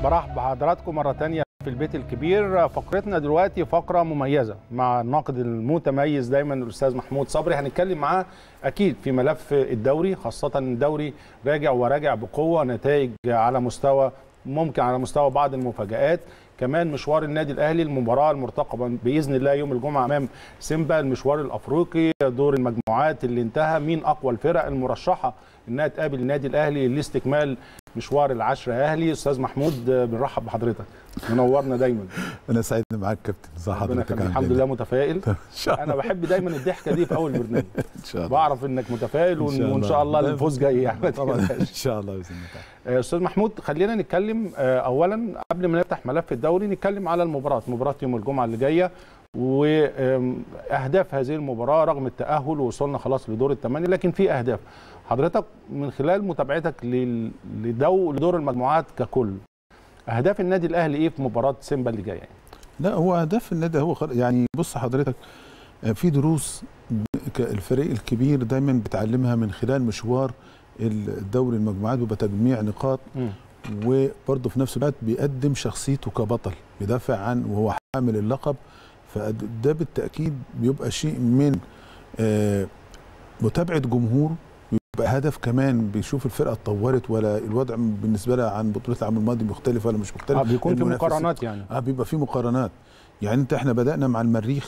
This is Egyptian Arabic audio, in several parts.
برحب بحضراتكم مرة تانية في البيت الكبير فقرتنا دلوقتي فقرة مميزة مع الناقد المتميز دايما الأستاذ محمود صبري هنتكلم معاه أكيد في ملف الدوري خاصة الدوري راجع وراجع بقوة نتائج على مستوى ممكن على مستوى بعض المفاجآت كمان مشوار النادي الاهلي المباراه المرتقبه باذن الله يوم الجمعه امام سيمبا المشوار الافريقي دور المجموعات اللي انتهى مين اقوى الفرق المرشحه انها تقابل النادي الاهلي لاستكمال مشوار العشرة اهلي استاذ محمود بنرحب بحضرتك منورنا دايما انا سعيد معاك كابتن ازي حضرتك الحمد لله متفائل انا بحب دايما الضحكه دي في اول برنامج ان شاء الله بعرف انك متفائل وان شاء الله الفوز جاي يعني طبعا ان شاء الله باذن الله استاذ محمود خلينا نتكلم اولا قبل ما نفتح ملف الدوري نتكلم على المباراه مباراه يوم الجمعه اللي جايه واهداف هذه المباراه رغم التاهل ووصلنا خلاص لدور الثمانيه لكن في اهداف حضرتك من خلال متابعتك لدو لدور المجموعات ككل اهداف النادي الاهلي ايه في مباراه سيمبا اللي جايه يعني؟ لا هو اهداف النادي هو خل... يعني بص حضرتك في دروس الفريق الكبير دايما بتعلمها من خلال مشوار الدوري المجموعات بيبقى تجميع نقاط م. وبرضه في نفس الوقت بيقدم شخصيته كبطل بيدافع عن وهو حامل اللقب فده بالتاكيد بيبقى شيء من متابعه جمهور بيبقى هدف كمان بيشوف الفرقه اتطورت ولا الوضع بالنسبه لها عن بطوله العام الماضي مختلف ولا مش مختلف اه بيكون في مقارنات يعني اه بيبقى في مقارنات يعني انت احنا بدانا مع المريخ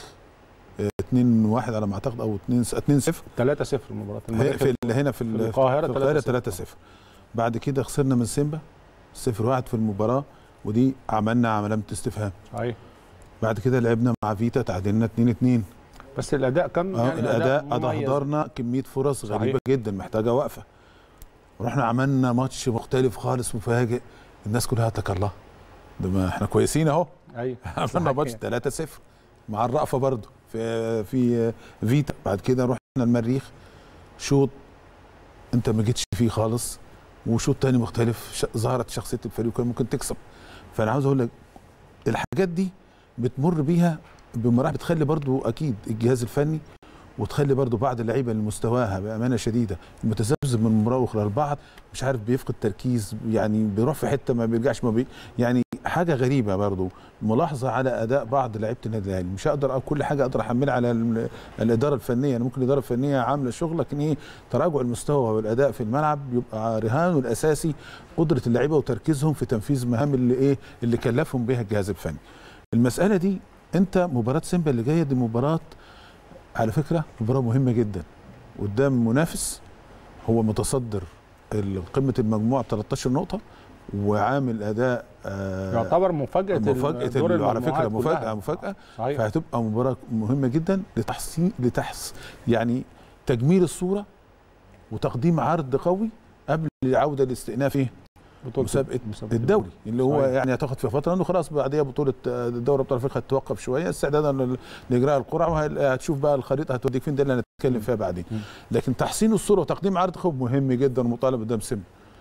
2 1 على ما اعتقد او 2 2 0 3 0 المباراه في هنا في, في القاهره 3 3 0 بعد كده خسرنا من سيمبا 0 1 في المباراه ودي عملنا علامه استفهام صحيح بعد كده لعبنا مع فيتا تعادلنا 2 2 بس الاداء كان آه يعني الاداء اهدرنا كميه فرص غريبه صحيح. جدا محتاجه وقفه رحنا عملنا ماتش مختلف خالص مفاجئ الناس كلها تك الله ده ما احنا كويسين اهو ايوه عملنا ماتش 3 0 مع الرأفه برضه في في فيتا بعد كده رحنا المريخ شوط انت ما جيتش فيه خالص وشوط تاني مختلف ظهرت شخصيه الفريق وكان ممكن تكسب فانا عاوز اقول لك الحاجات دي بتمر بيها بمراحل بتخلي برضو اكيد الجهاز الفني وتخلي برضو بعض اللعيبه اللي مستواها بامانه شديده المتذبذب من مباراه اخرى لبعض مش عارف بيفقد تركيز يعني بيروح في حته ما بيرجعش ما بي يعني حاجه غريبه برضو ملاحظه على اداء بعض لعيبه النادي الاهلي مش هقدر كل حاجه اقدر احملها على الاداره الفنيه انا ممكن الاداره الفنيه عامله شغل لكن ايه تراجع المستوى والاداء في الملعب بيبقى رهانه الاساسي قدره اللعيبه وتركيزهم في تنفيذ مهام اللي ايه اللي كلفهم بها الجهاز الفني المساله دي انت مباراه سيمبا اللي جايه دي مباراه على فكره مباراه مهمه جدا قدام منافس هو متصدر قمه المجموعه ب 13 نقطه وعامل اداء آه يعتبر مفاجاه مفاجاه دور على فكره مفاجاه مفاجاه صحيح. فهتبقى مباراه مهمه جدا لتحسين لتحس يعني تجميل الصوره وتقديم عرض قوي قبل العوده لاستئناف ايه مسابقه الدوري اللي هو صحيح. يعني هتاخد في فتره انه خلاص بعديها بطوله الدوري ابطال افريقيا هتتوقف شويه استعدادا لاجراء القرعه وهتشوف بقى الخريطه هتوديك فين ده اللي هنتكلم فيها بعدين لكن تحسين الصوره وتقديم عرض خوف مهم جدا ومطالب قدام سم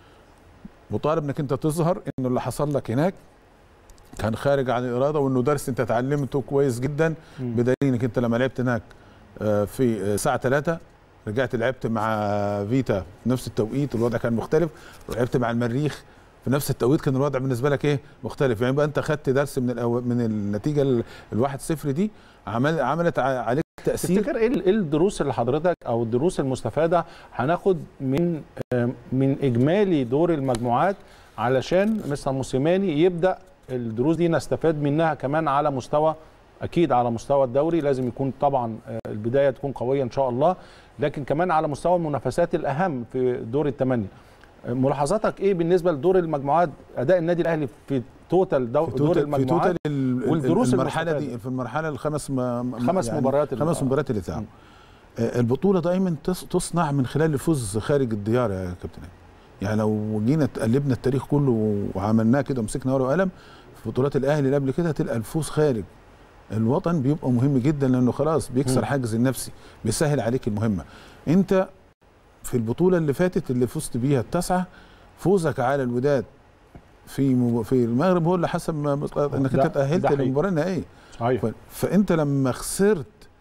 مطالب انك انت تظهر انه اللي حصل لك هناك كان خارج عن الاراده وانه درس انت اتعلمته كويس جدا بدليل انك انت لما لعبت هناك في الساعه 3 رجعت لعبت مع فيتا في نفس التوقيت الوضع كان مختلف ولعبت مع المريخ في نفس التوقيت كان الوضع بالنسبه لك ايه مختلف يعني بقى انت خدت درس من الأو... من النتيجه ال1 0 دي عمل عملت عليك تاثير تفتكر ايه الدروس اللي حضرتك او الدروس المستفاده هناخد من من اجمالي دور المجموعات علشان مستر موسيماني يبدا الدروس دي نستفاد منها كمان على مستوى اكيد على مستوى الدوري لازم يكون طبعا البدايه تكون قويه ان شاء الله لكن كمان على مستوى المنافسات الاهم في دور الثمانيه ملاحظاتك ايه بالنسبه لدور المجموعات اداء النادي الاهلي في توتال دو في دور المجموعات في توتال والدروس المرحله دي في المرحله الخمس ما خمس يعني مباريات خمس مباريات اللي اتلعبوا البطوله دايما تصنع من خلال الفوز خارج الديار يا كابتن يعني لو جينا قلبنا التاريخ كله وعملناه كده ومسكنا ورقه وقلم في بطولات الاهلي اللي قبل كده تلقى الفوز خارج الوطن بيبقى مهم جدا لانه خلاص بيكسر حاجز النفسي بيسهل عليك المهمه انت في البطوله اللي فاتت اللي فزت بيها التاسعه فوزك على الوداد في مب... في المغرب هو اللي حسب ما انك انت تاهلت للمباراه النهائيه صحيح ف... فانت لما خسرت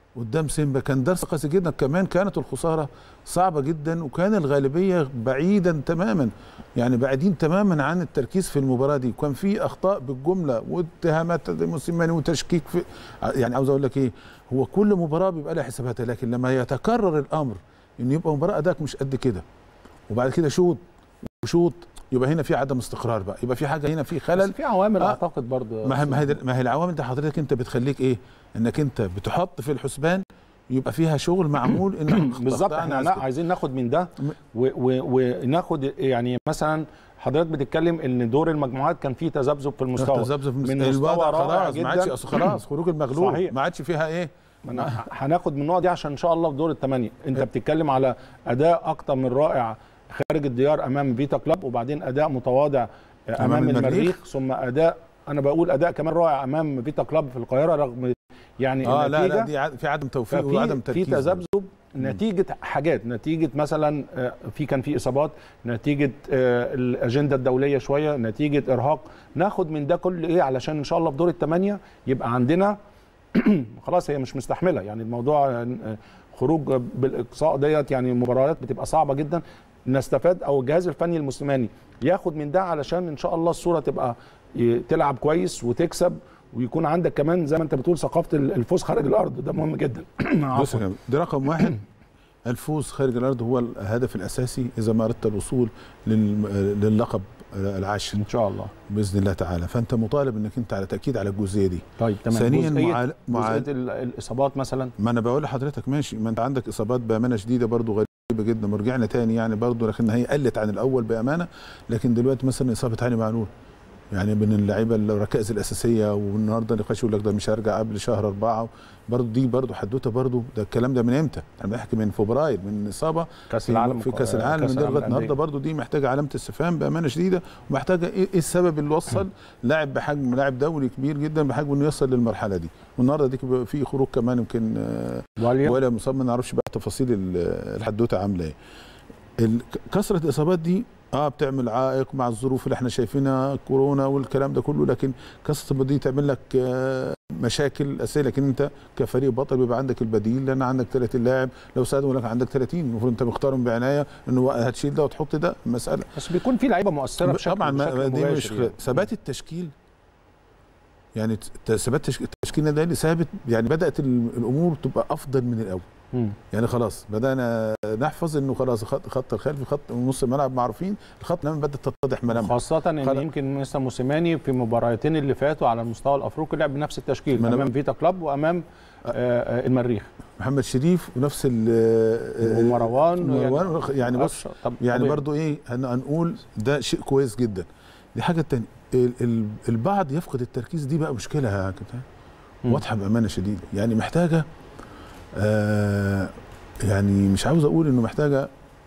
قدام سيمبا كان درس قاسي جدا كمان كانت الخساره صعبه جدا وكان الغالبيه بعيدا تماما يعني بعيدين تماما عن التركيز في المباراه دي وكان في اخطاء بالجمله واتهامات موسيماني وتشكيك في يعني عاوز اقول لك ايه هو كل مباراه بيبقى لها حساباتها لكن لما يتكرر الامر انه يبقى مباراه اداك مش قد كده وبعد كده شوط وشوط يبقى هنا في عدم استقرار بقى يبقى في حاجه هنا في بس خلل في عوامل آه. اعتقد برضه ما هي ما هي ما هي العوامل دي حضرتك انت بتخليك ايه انك انت بتحط في الحسبان يبقى فيها شغل معمول ان بالظبط احنا لا عايزين ناخد من ده و- و- وناخد يعني مثلا حضرتك بتتكلم ان دور المجموعات كان فيه تذبذب في المستوى تذبذب من من مستوى الوضع رائع خلاص ما عادش جدا. أصل خلاص خروج المغلوب صحيح. ما عادش فيها ايه ما أنا هناخد من النقط دي عشان ان شاء الله في دور الثمانيه انت بتتكلم على اداء اكتر من رائع خارج الديار امام فيتا كلاب وبعدين اداء متواضع امام, أمام المريخ. المريخ ثم اداء انا بقول اداء كمان رائع امام فيتا كلاب في القاهره رغم يعني اه لا لا النتيجة دي ع- في عدم توفيق ففي وعدم في تركيز تذبذب نتيجه حاجات نتيجه مثلا آه، في كان في اصابات نتيجه آه، الاجنده الدوليه شويه نتيجه ارهاق ناخد من ده كل ايه علشان ان شاء الله في دور الثمانيه يبقى عندنا خلاص هي مش مستحمله يعني الموضوع آه، خروج بالاقصاء ديت يعني مباريات بتبقى صعبه جدا نستفاد او الجهاز الفني الموسيماني ياخد من ده علشان ان شاء الله الصوره تبقى ي- تلعب كويس وتكسب ويكون عندك كمان زي ما انت بتقول ثقافه الفوز خارج الارض ده مهم جدا بص عفواً. يا جماعة، ده رقم واحد الفوز خارج الارض هو الهدف الاساسي اذا ما اردت الوصول لل- للقب العاشر ان شاء الله باذن الله تعالى فانت مطالب انك انت على تاكيد على الجزئيه دي طيب تمام ثانيا جزئية- معال... معال... جزئيه ال- الاصابات مثلا ما انا بقول لحضرتك ماشي ما انت عندك اصابات بامانه شديده برضو غريبه جدا ورجعنا تاني يعني برضو لكن هي قلت عن الاول بامانه لكن دلوقتي مثلا اصابه هاني معلول يعني من اللعيبه الركائز الاساسيه والنهارده نقاش يقول لك ده مش هيرجع قبل شهر اربعه برضو دي برضو حدوته برضو ده الكلام ده من امتى؟ انا بحكي من فبراير من اصابه كاس في, العالم في كاس العالم من ده لغايه النهارده برضو دي محتاجه علامه استفهام بامانه شديده ومحتاجه ايه إيه السبب اللي وصل لاعب بحجم لاعب دولي كبير جدا بحجم انه يصل للمرحله دي والنهارده دي كبقى في خروج كمان يمكن آه، واليا ولا مصاب ما نعرفش بقى تفاصيل ال- الحدوته عامله ايه ال- كثره الاصابات دي اه بتعمل عائق مع الظروف اللي احنا شايفينها كورونا والكلام ده كله لكن كثره الاصابات دي تعمل لك آه مشاكل اساسيه لكن انت كفريق بطل بيبقى عندك البديل لان عندك 30 لاعب لو ساعدوا لك عندك 30 المفروض انت مختارهم بعنايه انه هتشيل ده وتحط ده المساله بس بيكون في لعيبه مؤثره بشكل طبعا ما بشكل دي مش مباشر يعني. ثبات التشكيل يعني ت- ثبات تشك- التشكيل ده اللي ثابت يعني بدات ال- الامور تبقى افضل من الاول مم. يعني خلاص بدانا نحفظ انه خلاص خط خط الخلفي خط نص الملعب معروفين الخط الامامي بدات تتضح ملامح خاصة ان خلاص. يمكن مستر موسيماني في مباراتين اللي فاتوا على المستوى الافريقي لعب بنفس التشكيل ما أنا امام بقى- فيتا كلاب وامام آه، آه، المريخ محمد شريف ونفس ال ومروان مروان يعني بص أفشل. طب يعني طبيعي. برضو ايه هن- هنقول ده شيء كويس جدا دي حاجه تانية ال- ال- البعض يفقد التركيز دي بقى مشكله يا كابتن مم. واضحه بامانه شديده يعني محتاجه آه يعني مش عاوز اقول انه محتاجه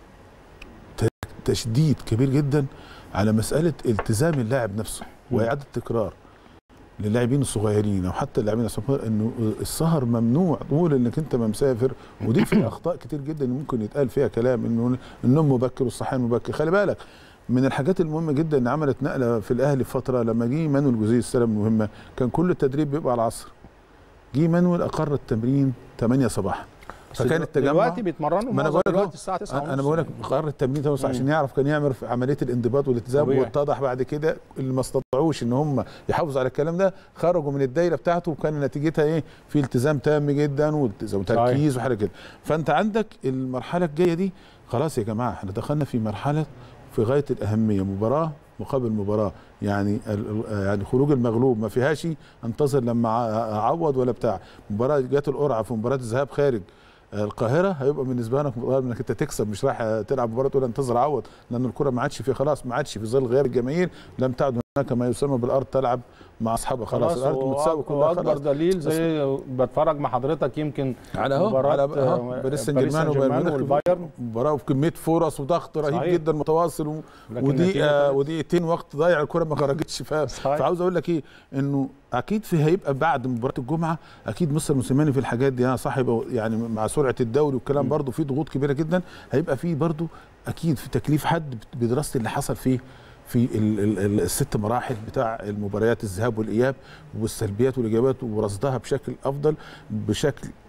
ت- تشديد كبير جدا على مساله التزام اللاعب نفسه مم. واعاده تكرار للاعبين الصغيرين او حتى اللاعبين الصغيرين انه السهر ممنوع طول انك انت ما مسافر ودي في اخطاء كتير جدا ممكن يتقال فيها كلام انه النوم مبكر والصحيان مبكر خلي بالك من الحاجات المهمه جدا ان عملت نقله في الاهلي في فتره لما جه مانويل جوزيه السنه المهمه كان كل التدريب بيبقى على العصر جه مانويل اقر التمرين 8 صباحا بس فكان التجمع دلوقتي بيتمرنوا ما أنا معظم بقول لك الوقت أهو. الساعه 9 انا بقول لك قرر التمرين ده عشان يعرف كان يعمل في عمليه الانضباط والالتزام طبيعي. واتضح بعد كده اللي ما استطاعوش ان هم يحافظوا على الكلام ده خرجوا من الدايره بتاعته وكان نتيجتها ايه في التزام تام جدا والتزام وتركيز وحاجه كده فانت عندك المرحله الجايه دي خلاص يا جماعه احنا دخلنا في مرحله في غايه الاهميه مباراه مقابل مباراه يعني ال- ال- يعني خروج المغلوب ما فيهاش انتظر لما أع- اعوض ولا بتاع مباراه جات القرعه في مباراه الذهاب خارج القاهره هيبقى بالنسبه لك مطالب انك انت تكسب مش رايح تلعب مباراه تقول انتظر عوض لان الكره ما عادش في خلاص ما عادش في ظل غياب الجماهير لم تعد هناك ما يسمى بالارض تلعب مع اصحابها خلاص, خلاص الارض متساويه كلها واكبر خلاص دليل زي بتفرج مع حضرتك يمكن على اهو مباراة على آه، اهو باريس سان جيرمان سان جيرمان وبايرن ميونخ والبايرن مباراه وكميه فرص وضغط رهيب صحيح. جدا متواصل و... لكن ودقيقه نتيجة- ودقيقتين وقت ضايع الكره ما خرجتش ف... صحيح. فعاوز اقول لك ايه انه اكيد في هيبقى بعد مباراه الجمعه اكيد مستر موسيماني في الحاجات دي اه صح يبقى يعني مع سرعه الدوري والكلام برضه في ضغوط كبيره جدا هيبقى في برضه اكيد في تكليف حد بدراسه اللي حصل فيه في ال ال ال الست مراحل بتاع المباريات الذهاب والاياب والسلبيات والايجابيات ورصدها بشكل افضل بشكل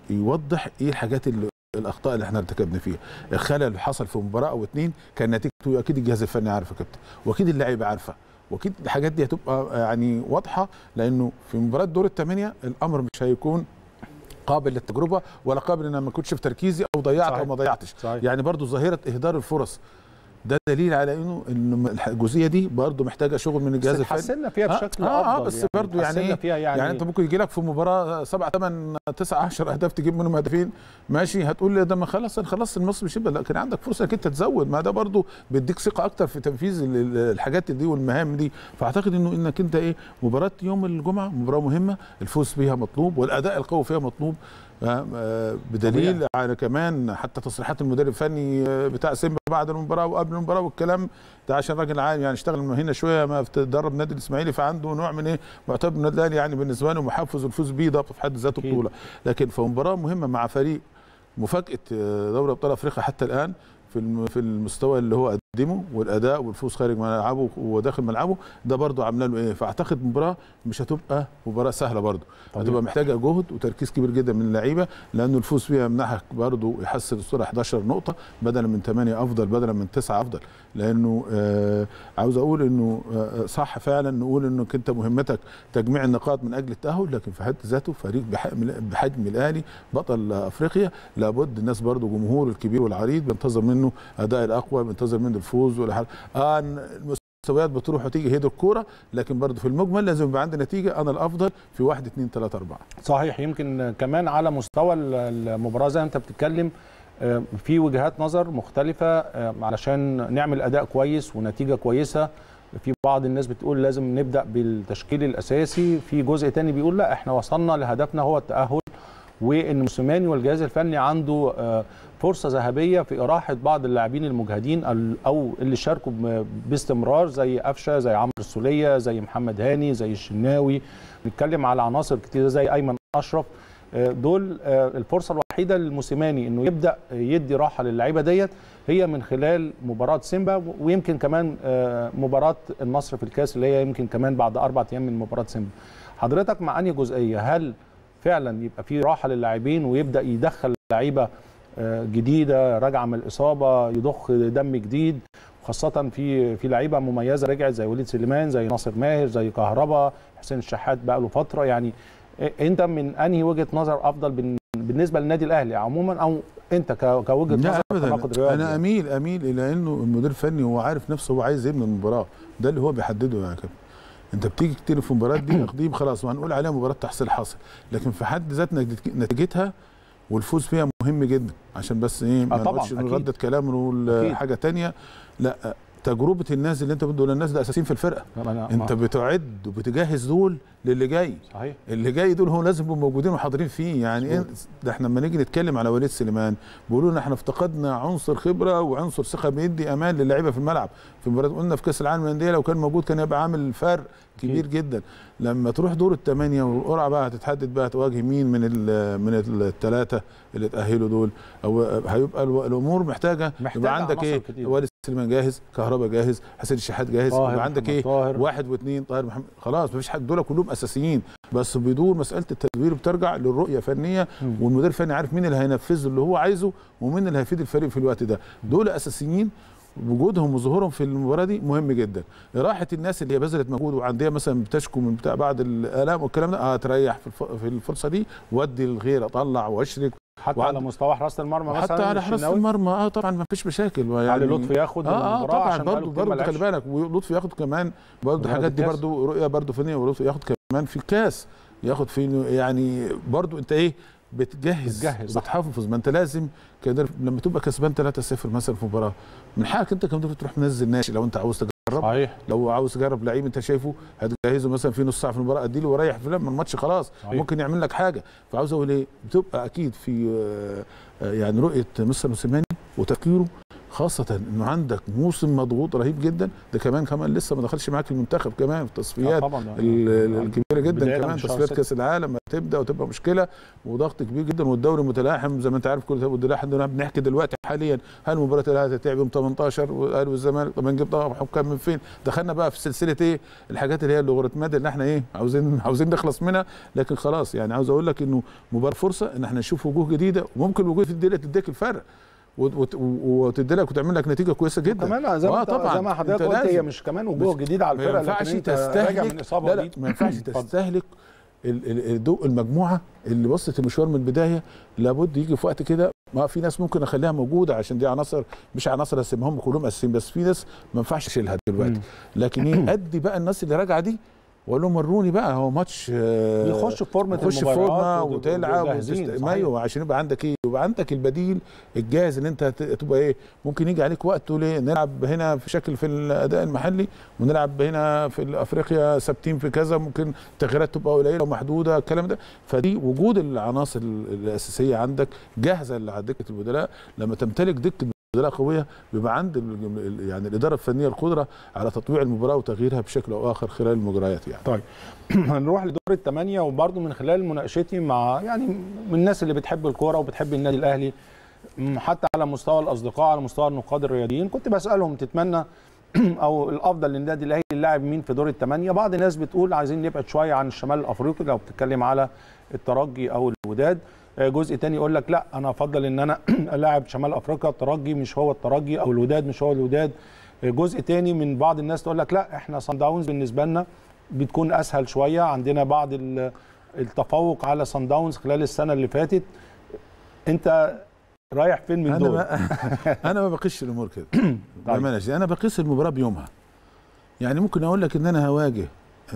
يوضح ايه الحاجات اللي الاخطاء اللي احنا ارتكبنا فيها الخلل اللي حصل في مباراه او اتنين كان نتيجته اكيد الجهاز الفني عارف يا كابتن واكيد اللعيبه عارفه واكيد الحاجات دي هتبقى يعني واضحه لانه في مباراه دور الثمانيه الامر مش هيكون قابل للتجربه ولا قابل ان أنا ما كنتش في تركيزي او ضيعت صحيح. او ما ضيعتش صحيح. يعني برضو ظاهره اهدار الفرص ده دليل على انه ان الجزئيه دي برضو محتاجه شغل من الجهاز بس الفني اتحسنا فيها آه، بشكل آه، افضل آه بس برضو يعني اتحسنا إيه؟ فيها يعني, يعني انت ممكن يجي لك في مباراه 7 8 9 10 اهداف تجيب منهم هدفين ماشي هتقول لي ده ما خلص انا خلصت المصري مش لا كان عندك فرصه انك انت تزود ما ده برضو بيديك ثقه اكتر في تنفيذ ال- ال- الحاجات دي والمهام دي فاعتقد انه انك انت ايه مباراه يوم الجمعه مباراه مهمه الفوز فيها مطلوب والاداء القوي فيها مطلوب آه، آه، بدليل طبيعي. على كمان حتى تصريحات المدرب الفني آه، بتاع سيمبا بعد المباراه وقبل المباراه والكلام ده عشان راجل عام يعني اشتغل هنا شويه ما تدرب نادي الاسماعيلي فعنده نوع من ايه معتبر النادي الاهلي يعني بالنسبه له محفز والفوز بيه ده في حد ذاته أكيد. بطوله لكن في مباراه مهمه مع فريق مفاجاه آه، دوري ابطال افريقيا حتى الان في الم- في المستوى اللي هو قدمه والاداء والفوز خارج ملعبه وداخل ملعبه ده برضه عامله له ايه فاعتقد مباراه مش هتبقى مباراه سهله برضه طبيعي. هتبقى محتاجه جهد وتركيز كبير جدا من اللعيبه لانه الفوز فيها يمنحك برضه يحسن الصوره 11 نقطه بدلا من 8 افضل بدلا من 9 افضل لانه آه عاوز اقول انه آه صح فعلا نقول انك انت مهمتك تجميع النقاط من اجل التاهل لكن في حد ذاته فريق بحجم بحجم الاهلي بطل افريقيا لابد الناس برضه جمهور الكبير والعريض بينتظر منه اداء الاقوى بينتظر منه الفوز ولا حاجه آه المستويات بتروح وتيجي هي دي الكوره لكن برضه في المجمل لازم يبقى عندي نتيجه انا الافضل في 1 2 3 4 صحيح يمكن كمان على مستوى المباراه زي ما انت بتتكلم آه، في وجهات نظر مختلفه آه، علشان نعمل اداء كويس ونتيجه كويسه في بعض الناس بتقول لازم نبدا بالتشكيل الاساسي في جزء تاني بيقول لا احنا وصلنا لهدفنا هو التاهل وان موسيماني والجهاز الفني عنده آه، فرصه ذهبيه في اراحه بعض اللاعبين المجهدين ال- او اللي شاركوا ب- باستمرار زي قفشه زي عمرو السوليه زي محمد هاني زي الشناوي نتكلم على عناصر كتير زي ايمن اشرف آه، دول آه، الفرصه الوحيده للموسيماني انه يبدا يدي راحه للعيبه ديت هي من خلال مباراه سيمبا و- ويمكن كمان آه، مباراه النصر في الكاس اللي هي يمكن كمان بعد اربع ايام من مباراه سيمبا حضرتك مع انهي جزئيه هل فعلا يبقى في راحه للاعبين ويبدا يدخل لعيبه آه، جديده راجعه من الاصابه يضخ دم جديد خاصة في في لعيبة مميزة رجعت زي وليد سليمان زي ناصر ماهر زي كهربا حسين الشحات بقى له فترة يعني إيه- انت من انهي وجهة نظر افضل بن- بالنسبة للنادي الاهلي عموما او انت ك- كوجهة لا نظر ابدا كناقد رياضي انا يعني. اميل اميل الى انه المدير الفني هو عارف نفسه هو عايز ايه من المباراه ده اللي هو بيحدده يا كابتن انت بتيجي كتير في المباريات دي تقديم خلاص وهنقول عليها مباراه تحصيل حاصل لكن في حد ذات نتيجة- نتيجتها والفوز فيها مهم جدا عشان بس ايه ما آه طبعاً، نقولش أكيد. نردد كلام ونقول أكيد. حاجه تانية لا تجربه الناس اللي انت بتقول الناس ده اساسيين في الفرقه أنا- انت آه، بتعد وبتجهز دول للي جاي صحيح اللي جاي دول هو لازم يبقوا موجودين وحاضرين فيه يعني ايه مظبوط. ده احنا لما نيجي نتكلم على وليد سليمان بيقولوا لنا احنا افتقدنا عنصر خبره وعنصر ثقه بيدي امان للعيبه في الملعب في مباراه قلنا في كاس العالم للانديه لو كان موجود كان يبقى عامل فرق كبير أكيد. جدا لما تروح دور الثمانيه والقرعه بقى هتتحدد بقى تواجه مين من ال من الثلاثه اللي اتاهلوا دول او هيبقى الو- الامور محتاجه محتاجة يبقى عندك عناصر ايه كتير. وليد سليمان جاهز كهربا جاهز حسين الشحات جاهز طاهر، يبقى عندك محمد ايه طاهر. واحد واثنين طاهر محمد خلاص مفيش حد دول كلهم اساسيين بس بيدور مساله التدوير بترجع للرؤيه فنيه مم. والمدير الفني عارف مين اللي هينفذ اللي هو عايزه ومين اللي هيفيد الفريق في الوقت ده دول اساسيين وجودهم وظهورهم في المباراه دي مهم جدا راحه الناس اللي هي بذلت مجهود وعندها مثلا بتشكو من بتاع بعض الالام والكلام ده اه تريح في, الف... في الفرصه دي ودي الغير اطلع واشرك حتى وعند- على مستوى حراسة المرمى مثلا حتى على حراسه الشناوي، المرمى اه طبعا ما فيش مشاكل يعني علي لطفي ياخد اه اه المباراة طبعا عشان بقاله برضه كتير ما برضه خلي لعبش. بالك ولطفي ياخد كمان برضه وياخد الحاجات دي الكاس. برضه رؤيه برضه فنيه ولطفي ياخد كمان في الكاس ياخد في يعني برضه انت ايه بتجهز بتجهز، صح. بتحافظ ما انت لازم كده لما تبقى كسبان 3-0 مثلا في مباراه من حقك انت كمان تروح منزل ناشئ لو انت عاوز تجرب صحيح لو عاوز تجرب لعيب انت شايفه هتجهزه مثلا في نص ساعه في المباراه اديله وريح فلان من الماتش خلاص صحيح. ممكن يعمل لك حاجه فعاوز اقول ايه بتبقى اكيد في آه، آه، يعني رؤيه مستر موسيماني وتفكيره خاصة انه عندك موسم مضغوط رهيب جدا ده كمان كمان لسه ما دخلش معاك المنتخب كمان في آه التصفيات طبعا ال- ال- الكبيره جدا بداية كمان من شهر تصفيات ستة. كاس العالم هتبدا وتبقى مشكله وضغط كبير جدا والدوري متلاحم زي ما انت عارف كل ده والدوري احنا بنحكي دلوقتي حاليا هل المباراه الاهلي هتتلعب يوم 18 والاهلي والزمالك طب نجيب طبعا حكام من فين دخلنا بقى في سلسله ايه الحاجات اللي هي اللوغاريتمات اللي احنا ايه عاوزين عاوزين نخلص منها لكن خلاص يعني عاوز اقول لك انه مباراه فرصه ان احنا نشوف وجوه جديده وممكن الوجوه دي اللي تديك الفرق وت- وت- وتدي لك وتعمل لك نتيجه كويسه جدا كمان زي ما آه انت طبعا زي ما حضرتك أنت قلت هي لازم. مش كمان وجوه مش- جديده على ما الفرقه ينفعش لكن انت راجع من تستهلك اصابه لا لا جديدة. ما ينفعش اتفضل. تستهلك ال- ال- الضوء المجموعه اللي وصلت المشوار من البدايه لابد يجي في وقت كده ما في ناس ممكن اخليها موجوده عشان دي عناصر مش عناصر اسمها هم كلهم اساسيين بس في ناس ما ينفعش اشيلها دلوقتي مم. لكن ايه ادي بقى الناس اللي راجعه دي واقول لهم وروني بقى هو ماتش آه، يخش في فورمه تخش في المباريات فورمه وت- وتلعب وجاهزين، وتست... صحيح. ايوه عشان يبقى عندك ايه يبقى عندك البديل الجاهز اللي انت هت- تبقى ايه ممكن يجي عليك وقت تقول ايه نلعب هنا في شكل في الاداء المحلي ونلعب هنا في افريقيا ثابتين في كذا ممكن التغييرات تبقى قليله ومحدوده الكلام ده فدي وجود العناصر ال- الاساسيه عندك جاهزه اللي على دكه البدلاء لما تمتلك دكه بدلاء قويه بيبقى عند ال- ال- يعني الاداره الفنيه القدره على تطويع المباراه وتغييرها بشكل او اخر خلال المجريات يعني طيب هنروح لدور الثمانية وبرضه من خلال مناقشتي مع يعني من الناس اللي بتحب الكورة وبتحب النادي الأهلي م، حتى على مستوى الأصدقاء على مستوى النقاد الرياضيين كنت بسألهم تتمنى أو الأفضل للنادي الأهلي اللاعب مين في دور الثمانية بعض الناس بتقول عايزين نبعد شوية عن الشمال الأفريقي لو بتتكلم على الترجي أو الوداد آه، جزء تاني يقول لك لا أنا أفضل إن أنا ألاعب شمال أفريقيا الترجي مش هو الترجي أو الوداد مش هو الوداد آه، جزء تاني من بعض الناس تقول لك لا احنا صن داونز بالنسبه لنا بتكون اسهل شويه عندنا بعض ال- التفوق على صن داونز خلال السنه اللي فاتت انت رايح فين من انا دول ما انا ما بقيسش الامور كده بامانه شديدة. انا بقيس المباراه بيومها يعني ممكن اقول لك ان انا هواجه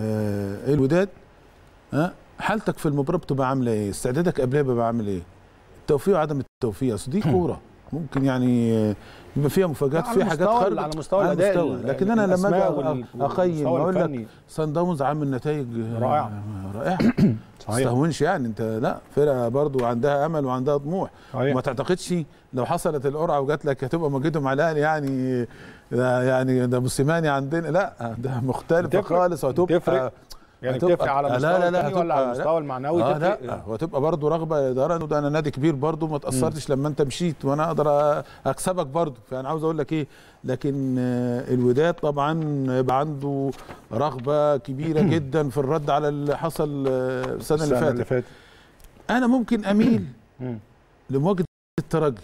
آه الوداد ها حالتك في المباراه بتبقى عامله ايه استعدادك قبلها بيبقى عامل ايه التوفيق وعدم التوفيق اصل دي كوره ممكن يعني آه، يبقى فيها مفاجات على فيها حاجات مستوى- خارجه على مستوى على الاداء مستوى. ال- لكن انا لما الأسماء اجي وال- اقيم والمستوى اقول لك الفني. سان داونز عامل نتائج آه، رائعة. رائعه صحيح تستهونش يعني انت لا فرقه برضو عندها امل وعندها طموح صحيح. وما تعتقدش لو حصلت القرعه وجات لك هتبقى موجودهم على الاهلي يعني ده يعني ده موسيماني عندنا لا ده مختلفه تفرق. خالص وهتبقى تفرق. يعني هتبقى- تفرق على لا، المستوى لا، لا، الفني ولا على هتبقى- المستوى المعنوي اه تفرق لا وتبقى برضو رغبه اداره انه ده انا نادي كبير برضو ما تاثرتش لما انت مشيت وانا اقدر أ- اكسبك برضو فانا عاوز اقول لك ايه لكن آه، الوداد طبعا يبقى عنده رغبه كبيره جدا في الرد على اللي حصل آه، السنه اللي السنه اللي فاتت فاتت انا ممكن اميل مم. لمواجهه الترجي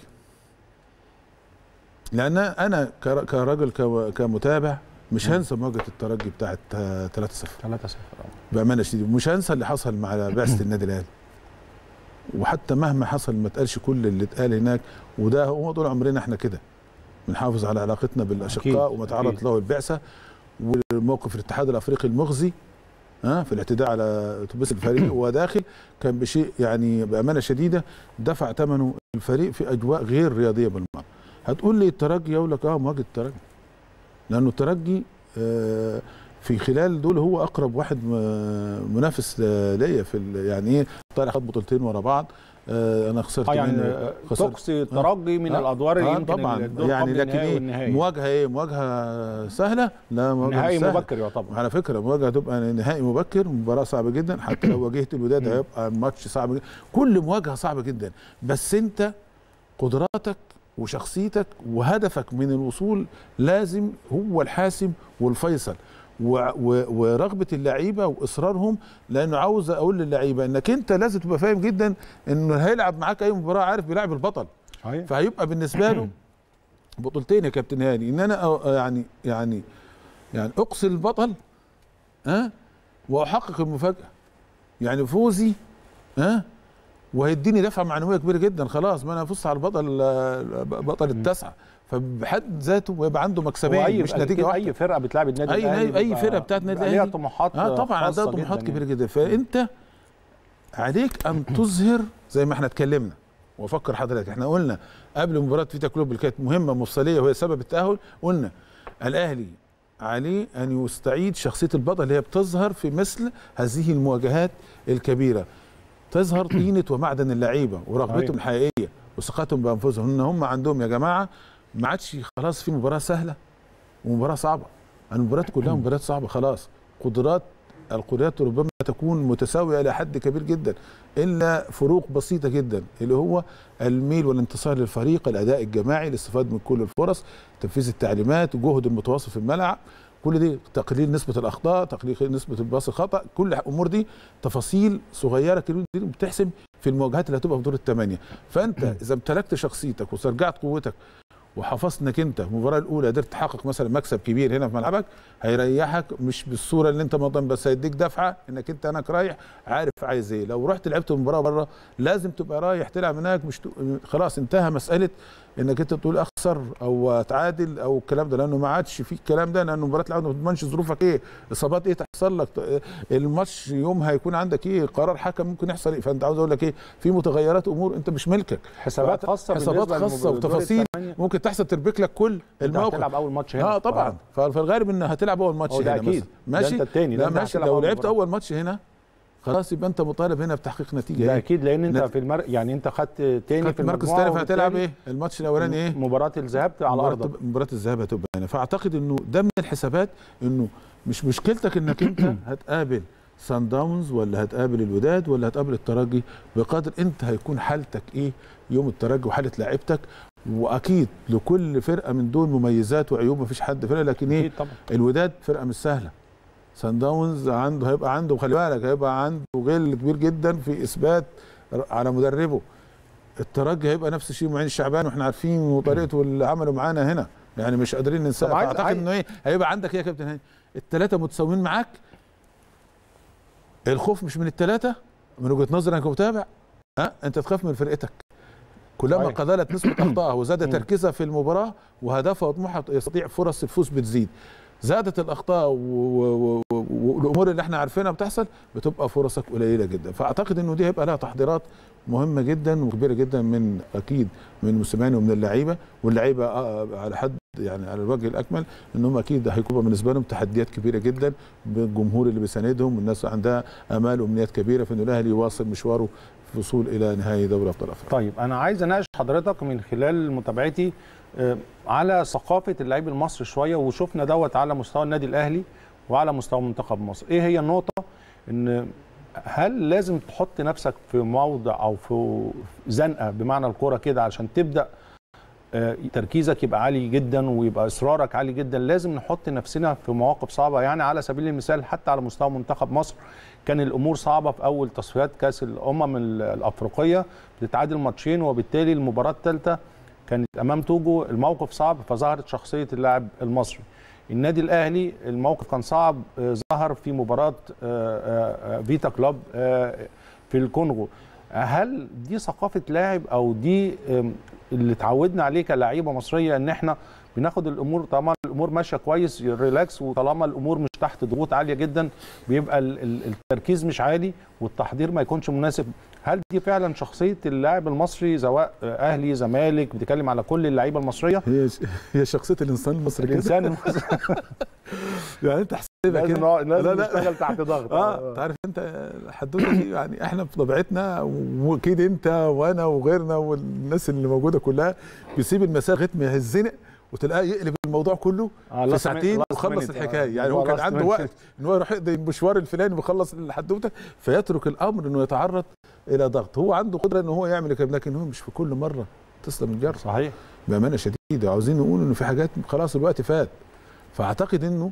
لان انا كر- كراجل كو- كمتابع مش هنسى مواجهه الترجي بتاعت 3-0 3-0 بامانه شديده مش هنسى اللي حصل مع بعثه النادي الاهلي وحتى مهما حصل ما اتقالش كل اللي اتقال هناك وده هو طول عمرنا احنا كده بنحافظ على علاقتنا أكيد، بالاشقاء وما تعرض أكيد. له البعثه والموقف الاتحاد الافريقي المخزي ها في الاعتداء على اتوبيس الفريق وهو داخل كان بشيء يعني بامانه شديده دفع ثمنه الفريق في اجواء غير رياضيه بالمره هتقول لي الترجي اقول لك اه مواجهه الترجي لانه الترجي آه في خلال دول هو اقرب واحد م- منافس آه، ليا في ال- يعني ايه طالع خد بطولتين ورا بعض آه انا خسرت اه يعني منه آه، خسرت تقصي الترجي من آه، الادوار اللي آه يمكن طبعا الدور يعني قبل لكن النهائي ايه والنهائي. مواجهه ايه مواجهه سهله لا مواجهه نهائي مش سهلة. مبكر يعتبر على فكره مواجهه هتبقى نهائي مبكر مباراه صعبه جدا حتى لو واجهت الوداد مم. هيبقى الماتش صعب جدا كل مواجهه صعبه جدا بس انت قدراتك وشخصيتك وهدفك من الوصول لازم هو الحاسم والفيصل و و ورغبه اللعيبه واصرارهم لانه عاوز اقول للعيبه انك انت لازم تبقى فاهم جدا انه هيلعب معاك اي مباراه عارف بيلعب البطل صحيح فهيبقى بالنسبه له بطولتين يا كابتن هاني ان انا أ- يعني يعني يعني اقصي البطل ها واحقق المفاجاه يعني فوزي ها وهيديني دفعه معنويه كبيره جدا خلاص ما انا فزت على البطل آه، بطل التسعه فبحد ذاته ويبقى عنده مكسبين وأي- مش نتيجه أكيد واحده اي فرقه بتلعب النادي أي- الاهلي أي- أي بيبقى- فرقة بتاعت النادي بيبقى ليها الأهلي. طموحات اه طبعا عندها خاصة طموحات جداً كبيره يعني. جدا فانت عليك ان تظهر زي ما احنا اتكلمنا وافكر حضرتك احنا قلنا قبل مباراه فيتا كلوب اللي كانت مهمه مفصليه وهي سبب التاهل قلنا الاهلي عليه ان يستعيد شخصيه البطل اللي هي بتظهر في مثل هذه المواجهات الكبيره تظهر طينه ومعدن اللعيبه ورغبتهم صحيح. الحقيقيه وثقتهم بانفسهم ان هم عندهم يا جماعه ما عادش خلاص في مباراه سهله ومباراه صعبه المباريات كلها مباريات صعبه خلاص قدرات القدرات ربما تكون متساويه الى حد كبير جدا الا فروق بسيطه جدا اللي هو الميل والانتصار للفريق الاداء الجماعي الاستفاده من كل الفرص تنفيذ التعليمات الجهد المتواصل في الملعب كل دي تقليل نسبه الاخطاء تقليل نسبه الباص الخطا كل الامور دي تفاصيل صغيره كده بتحسم في المواجهات اللي هتبقى في دور الثمانيه فانت اذا امتلكت شخصيتك واسترجعت قوتك وحفظت انك انت في المباراه الاولى قدرت تحقق مثلا مكسب كبير هنا في ملعبك هيريحك مش بالصوره اللي انت مضم بس هيديك دفعه انك انت هناك رايح عارف عايز ايه لو رحت لعبت مباراه بره لازم تبقى رايح تلعب هناك مش ت... خلاص انتهى مساله انك انت تقول اخسر او اتعادل او الكلام ده لانه ما عادش في الكلام ده لانه مباراه العوده ما تضمنش ظروفك ايه اصابات ايه تحصل لك الماتش يوم هيكون عندك ايه قرار حكم ممكن يحصل ايه فانت عاوز اقول لك ايه في متغيرات امور انت مش ملكك حسابات خاصه حسابات بالنسبة خاصه للمب- دور وتفاصيل الثمانية. ممكن تحصل تربك لك كل انت الموقف هتلعب اول ماتش هنا اه طبعا فالغالب ان هتلعب اول ماتش هو ده هنا أكيد. مثلا. ده ماشي انت التاني، ده لا انت ماشي هتلعب لو أول لعبت مباراة. اول ماتش هنا خلاص يبقى انت مطالب هنا بتحقيق نتيجه ده ايه اكيد لان انت نت- في المر... يعني انت خدت تاني خدت في المركز المجموعه الثاني فهتلعب وبالتالي ايه الماتش الاولاني ايه مباراه الذهاب على مباراة ارضك تبقى- مباراه الذهاب هتبقى هنا فاعتقد انه ده من الحسابات انه مش مشكلتك انك انت هتقابل سان داونز ولا هتقابل الوداد ولا هتقابل الترجي بقدر انت هيكون حالتك ايه يوم الترجي وحاله لعيبتك واكيد لكل فرقه من دول مميزات وعيوب مفيش حد فرقه لكن ايه اكيد طبعا الوداد فرقه مش سهله سان داونز عنده هيبقى عنده خلي بالك هيبقى عنده غل كبير جدا في اثبات على مدربه الترجي هيبقى نفس الشيء معين الشعبان واحنا عارفين وطريقته اللي عمله معانا هنا يعني مش قادرين ننساه طب عايز- اعتقد عايز- انه ايه هيبقى عندك ايه يا كابتن هاني الثلاثه متساويين معاك الخوف مش من الثلاثه من وجهه نظري انا كمتابع ها انت تخاف من فرقتك كلما صحيح. قللت نسبه اخطائها وزاد مم. تركيزها في المباراه وهدفها وطموحها يستطيع فرص الفوز بتزيد زادت الاخطاء و- و- و- والامور اللي احنا عارفينها بتحصل بتبقى فرصك قليله جدا فاعتقد انه دي هيبقى لها تحضيرات مهمه جدا وكبيره جدا من اكيد من موسيماني ومن اللعيبه واللعيبه آه، على حد يعني على الوجه الاكمل انهم اكيد هيكون بالنسبه لهم تحديات كبيره جدا بالجمهور اللي بيساندهم والناس عندها امال وامنيات كبيره في ان الاهلي يواصل مشواره في الوصول الى نهائي دوري ابطال افريقيا طيب انا عايز اناقش حضرتك من خلال متابعتي آه، على ثقافه اللعيب المصري شويه وشفنا دوت على مستوى النادي الاهلي وعلى مستوى منتخب مصر ايه هي النقطه ان هل لازم تحط نفسك في موضع او في زنقه بمعنى الكوره كده عشان تبدا آه، تركيزك يبقى عالي جدا ويبقى اصرارك عالي جدا لازم نحط نفسنا في مواقف صعبه يعني على سبيل المثال حتى على مستوى منتخب مصر كان الامور صعبه في اول تصفيات كاس الامم ال- الافريقيه بتتعادل ماتشين وبالتالي المباراه الثالثه كانت امام توجو الموقف صعب فظهرت شخصيه اللاعب المصري النادي الاهلي الموقف كان صعب آه، ظهر في مباراه آه، آه، آه، فيتا كلوب آه، في الكونغو هل دي ثقافه لاعب او دي آم، اللي اتعودنا عليه كلاعيبه مصريه ان احنا بناخد الامور طالما الامور ماشيه كويس ريلاكس وطالما الامور مش تحت ضغوط عاليه جدا بيبقى ال- ال- التركيز مش عالي والتحضير ما يكونش مناسب هل دي فعلا شخصيه اللاعب المصري سواء اهلي زمالك بتتكلم على كل اللعيبه المصريه هي هي شخصيه الانسان المصري كده الانسان المصري يعني انت حسيبها لازم كده نقعد- لازم لا، لا. نشتغل تحت ضغط اه انت عارف انت الحدوته دي يعني احنا في طبيعتنا واكيد انت وانا وغيرنا والناس اللي موجوده كلها بيسيب المساء لغايه ما يهزنق وتلاقيه يقلب الموضوع كله آه، في last ساعتين minute- last وخلص minute. الحكايه يعني هو هو كان last عنده minute. وقت ان هو يروح يقضي المشوار الفلاني ويخلص الحدوته فيترك الامر انه يتعرض الى ضغط هو عنده قدره ان هو يعمل كده لكن هو مش في كل مره تسلم الجرح صحيح بامانه شديده عاوزين نقول انه في حاجات خلاص الوقت فات فاعتقد انه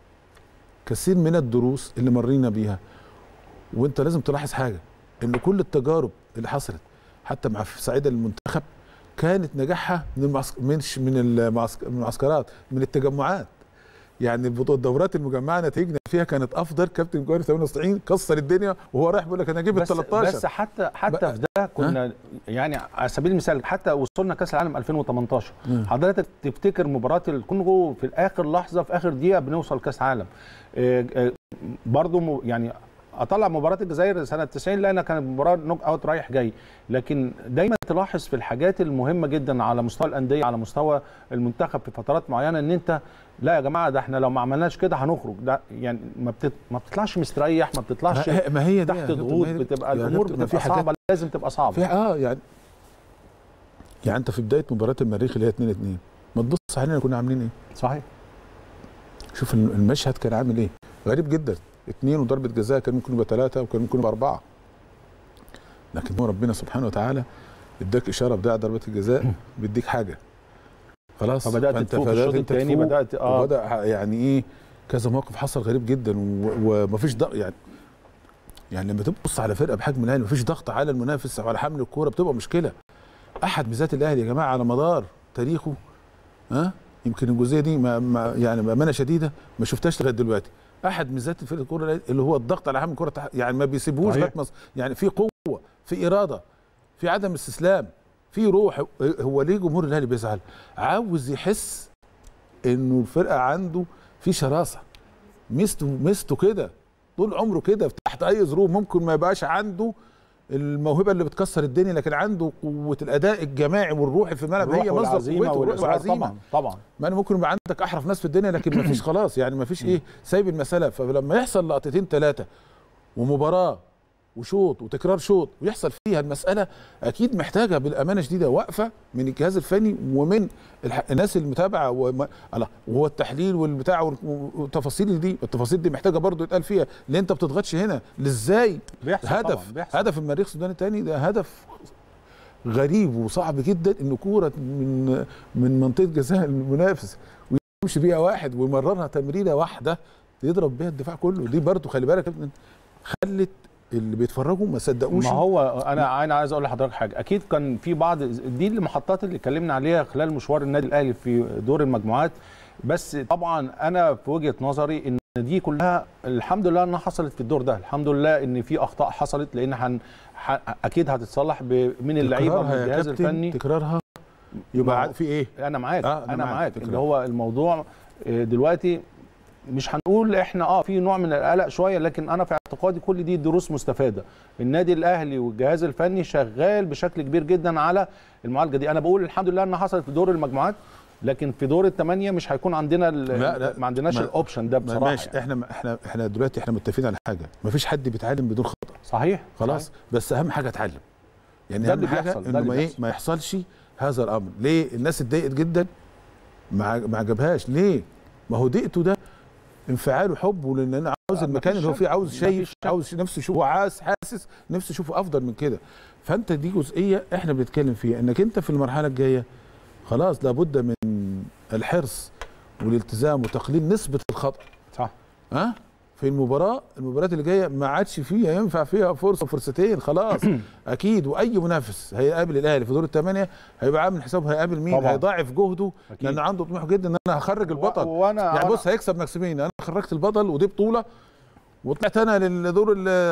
كثير من الدروس اللي مرينا بيها وانت لازم تلاحظ حاجه ان كل التجارب اللي حصلت حتى مع في صعيد المنتخب كانت نجاحها من المعسك... مش من المعسك... من المعسكرات من التجمعات يعني البطولة الدورات المجمعه نتيجنا فيها كانت افضل كابتن جوهري 98 كسر الدنيا وهو رايح بيقول لك انا اجيب ال بس 13 بس حتى حتى بقى- في ده كنا يعني على سبيل المثال حتى وصلنا كاس العالم 2018 مم. حضرتك تفتكر مباراه الكونغو في اخر لحظه في اخر دقيقه بنوصل كاس عالم آه، آه، برضو م- يعني اطلع مباراه الجزائر سنه 90 لانها كانت مباراه نوك اوت رايح جاي لكن دايما تلاحظ في الحاجات المهمه جدا على مستوى الانديه على مستوى المنتخب في فترات معينه ان انت لا يا جماعه ده احنا لو ما عملناش كده هنخرج ده يعني ما بتت... ما بتطلعش مستريح ما بتطلعش ما ما هي دي يا تحت كابتن، ضغوط ما هي دي. بتبقى يا الامور كابتن، ما بتبقى في حاجات صعبه لازم تبقى صعبه في اه يعني يعني انت في بدايه مباراه المريخ اللي هي 2 2 ما بص علينا كنا عاملين ايه صحيح شوف المشهد كان عامل ايه غريب جدا اتنين وضربه جزاء كان ممكن يبقى ثلاثه وكان ممكن يبقى اربعه لكن هو ربنا سبحانه وتعالى اداك اشاره بتاع ضربه الجزاء بيديك حاجه خلاص فبدات فأنت تفوق في بدأت الشوط أنت الثاني تفوق بدات اه وبدا يعني ايه كذا موقف حصل غريب جدا و- ومفيش ضغط يعني يعني لما تبص على فرقه بحجم الاهلي مفيش ضغط على المنافس او على حمل الكوره بتبقى مشكله احد ميزات الاهلي يا جماعه على مدار تاريخه ها يمكن الجزئيه دي ما ما يعني بامانه شديده ما شفتهاش لغايه دلوقتي احد ميزات فرقه الكوره اللي هو الضغط على حمل الكوره تح- يعني ما بيسيبوش صحيح. لغايه ما يعني في قوه في اراده في عدم استسلام في روح هو ليه جمهور الاهلي بيزعل عاوز يحس انه الفرقه عنده في شراسه ميزته ميزته كده طول عمره كده تحت اي ظروف ممكن ما يبقاش عنده الموهبه اللي بتكسر الدنيا لكن عنده قوه الاداء الجماعي والروحي في الملعب الروح هي مصدر والعزيمه قوته والروح والاصرار والعزيمه طبعا طبعا ما انا ممكن يبقى عندك احرف ناس في الدنيا لكن ما فيش خلاص يعني ما فيش ايه سايب المساله فلما يحصل لقطتين ثلاثه ومباراه وشوط وتكرار شوط ويحصل فيها المساله اكيد محتاجه بالامانه شديده وقفه من الجهاز الفني ومن الح... الناس المتابعه وما... الله وهو التحليل والبتاع وال- والتفاصيل دي التفاصيل دي محتاجه برضو يتقال فيها ليه انت بتضغطش هنا لازاي بيحصل هدف طبعا بيحصل. هدف المريخ السوداني الثاني ده هدف غريب وصعب جدا ان كوره من من منطقه جزاء المنافس ويمشي بيها واحد ويمررها تمريره واحده يضرب بيها الدفاع كله دي برضه خلي بالك يا ابني، خلت اللي بيتفرجوا ما صدقوش ما هو انا انا عايز اقول لحضرتك حاجه اكيد كان في بعض دي المحطات اللي اتكلمنا عليها خلال مشوار النادي الاهلي في دور المجموعات بس طبعا انا في وجهه نظري ان دي كلها الحمد لله انها حصلت في الدور ده الحمد لله ان في اخطاء حصلت لان هن ح- اكيد هتصلح ب- من اللعيبه ومن تكرارها يا الجهاز كابتن، الفني تكرارها ما يبقى هو- عاد في ايه انا معاك آه، أنا انا معاك، معاك فكرة. اللي هو الموضوع آه، دلوقتي مش هنقول احنا اه في نوع من القلق شويه لكن انا في اعتقادي كل دي دروس مستفاده النادي الاهلي والجهاز الفني شغال بشكل كبير جدا على المعالجه دي انا بقول الحمد لله انها حصلت في دور المجموعات لكن في دور الثمانيه مش هيكون عندنا ال- لا، لا، ما عندناش ما- الاوبشن ده ما- بصراحه ماشي يعني. احنا احنا احنا دلوقتي احنا متفقين على حاجه ما فيش حد بيتعلم بدون خطا صحيح خلاص صحيح. بس اهم حاجه اتعلم يعني ده اهم اللي حاجه بيحصل، ده انه اللي ما ايه بيحصل. ما يحصلش هذا الامر ليه الناس اتضايقت جدا ما عج- ما عجبهاش ليه ما هو ضيقته ده انفعال وحب لان انا عاوز آه، المكان مفيش اللي هو شك. فيه عاوز مفيش شايف شك. عاوز نفسه يشوفه عايز حاسس نفسه يشوفه افضل من كده فانت دي جزئيه احنا بنتكلم فيها انك انت في المرحله الجايه خلاص لابد من الحرص والالتزام وتقليل نسبه الخطا صح ها في المباراه المباريات اللي جايه ما عادش فيها ينفع فيها فرصه فرصتين خلاص اكيد واي منافس هيقابل الاهلي في دور الثمانيه هيبقى عامل حسابه هيقابل مين طبعاً. هيضاعف جهده أكيد. لان عنده طموح جدا ان انا هخرج البطل و- وانا يعني أنا- بص هيكسب مكسبين انا خرجت البطل ودي بطوله وطلعت انا للدور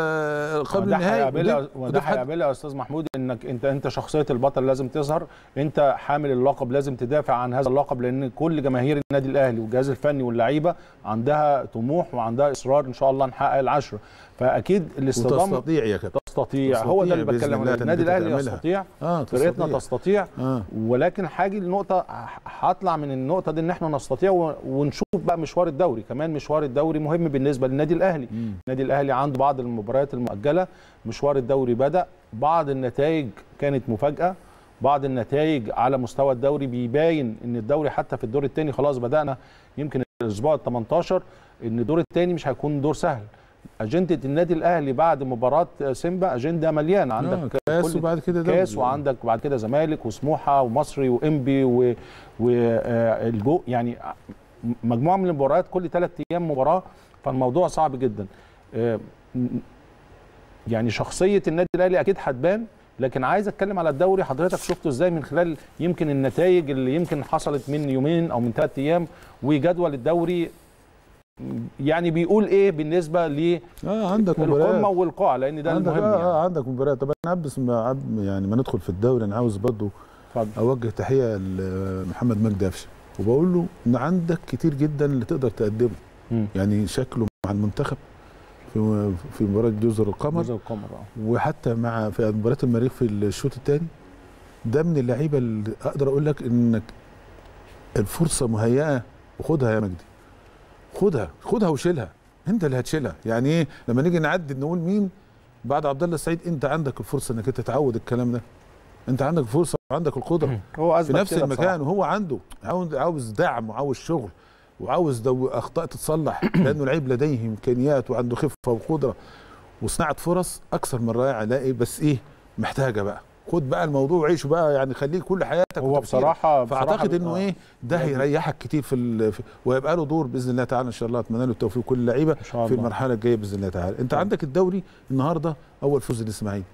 ال- قبل وده النهائي هيقابلها ودي- وده ودي في حد- هيقابلها يا استاذ محمود انك انت انت شخصيه البطل لازم تظهر انت حامل اللقب لازم تدافع عن هذا اللقب لان كل جماهير النادي الاهلي والجهاز الفني واللعيبه عندها طموح وعندها اصرار ان شاء الله نحقق العشره فاكيد الاصطدام وتستطيع يا كابتن تستطيع هو ده اللي بإذن بتكلم الله عليه النادي إنك الاهلي تعملها. يستطيع اه فرقتنا تستطيع تستطيع اه ولكن هاجي لنقطة ه- هطلع من النقطة دي ان احنا نستطيع و- ونشوف بقى مشوار الدوري كمان مشوار الدوري مهم بالنسبة للنادي الاهلي مم. النادي الاهلي عنده بعض المباريات المؤجلة مشوار الدوري بدأ بعض النتائج كانت مفاجأة بعض النتائج على مستوى الدوري بيباين ان الدوري حتى في الدور الثاني خلاص بدأنا يمكن الاسبوع ال 18 ان الدور الثاني مش هيكون دور سهل أجندة النادي الأهلي بعد مباراة سيمبا أجندة مليانة عندك آه كاس كل- وبعد كده دوري. كاس وعندك بعد كده زمالك وسموحه ومصري وانبي والجو يعني مجموعه من المباريات كل ثلاث ايام مباراه فالموضوع صعب جدا آه، م- يعني شخصيه النادي الاهلي اكيد هتبان لكن عايز اتكلم على الدوري حضرتك شفته ازاي من خلال يمكن النتائج اللي يمكن حصلت من يومين او من ثلاث ايام وجدول الدوري يعني بيقول ايه بالنسبه اه عندك للقمه مباريات والقاع لان ده عندك المهم آه يعني آه عندك مباريات طب انا بس ما عب- يعني ما ندخل في الدوري انا عاوز برضه اتفضل اوجه تحيه لمحمد مجدي قفشه وبقول له ان عندك كتير جدا اللي تقدر تقدمه مم. يعني شكله مع المنتخب في في مباراه جزر القمر جزء القمر اه وحتى مع في مباراه المريخ في الشوط الثاني ده من اللعيبه اللي اقدر اقول لك انك الفرصه مهيئه وخدها يا مجدي خدها خدها وشيلها انت اللي هتشيلها يعني ايه لما نيجي نعدد نقول مين بعد عبد الله السعيد انت عندك الفرصه انك انت تعود الكلام ده انت عندك فرصه وعندك القدره هو في اثبت نفس كده المكان بصراحة. وهو عنده عاوز عاوز دعم وعاوز شغل وعاوز دو اخطاء تتصلح لانه لعيب لديه امكانيات وعنده خفه وقدره وصناعه فرص اكثر من رائعه لاقي بس ايه محتاجه بقى خد بقى الموضوع وعيشه بقى يعني خليه كل حياتك هو وتفكيرك. بصراحه فاعتقد بصراحة- انه آه. ايه ده يعني- هيريحك كتير في, ال... في ويبقى له دور باذن الله تعالى ان شاء الله اتمنى له التوفيق كل اللعيبه ان شاء في الله المرحله الجايه باذن الله تعالى انت طيب. عندك الدوري النهارده اول فوز للاسماعيلي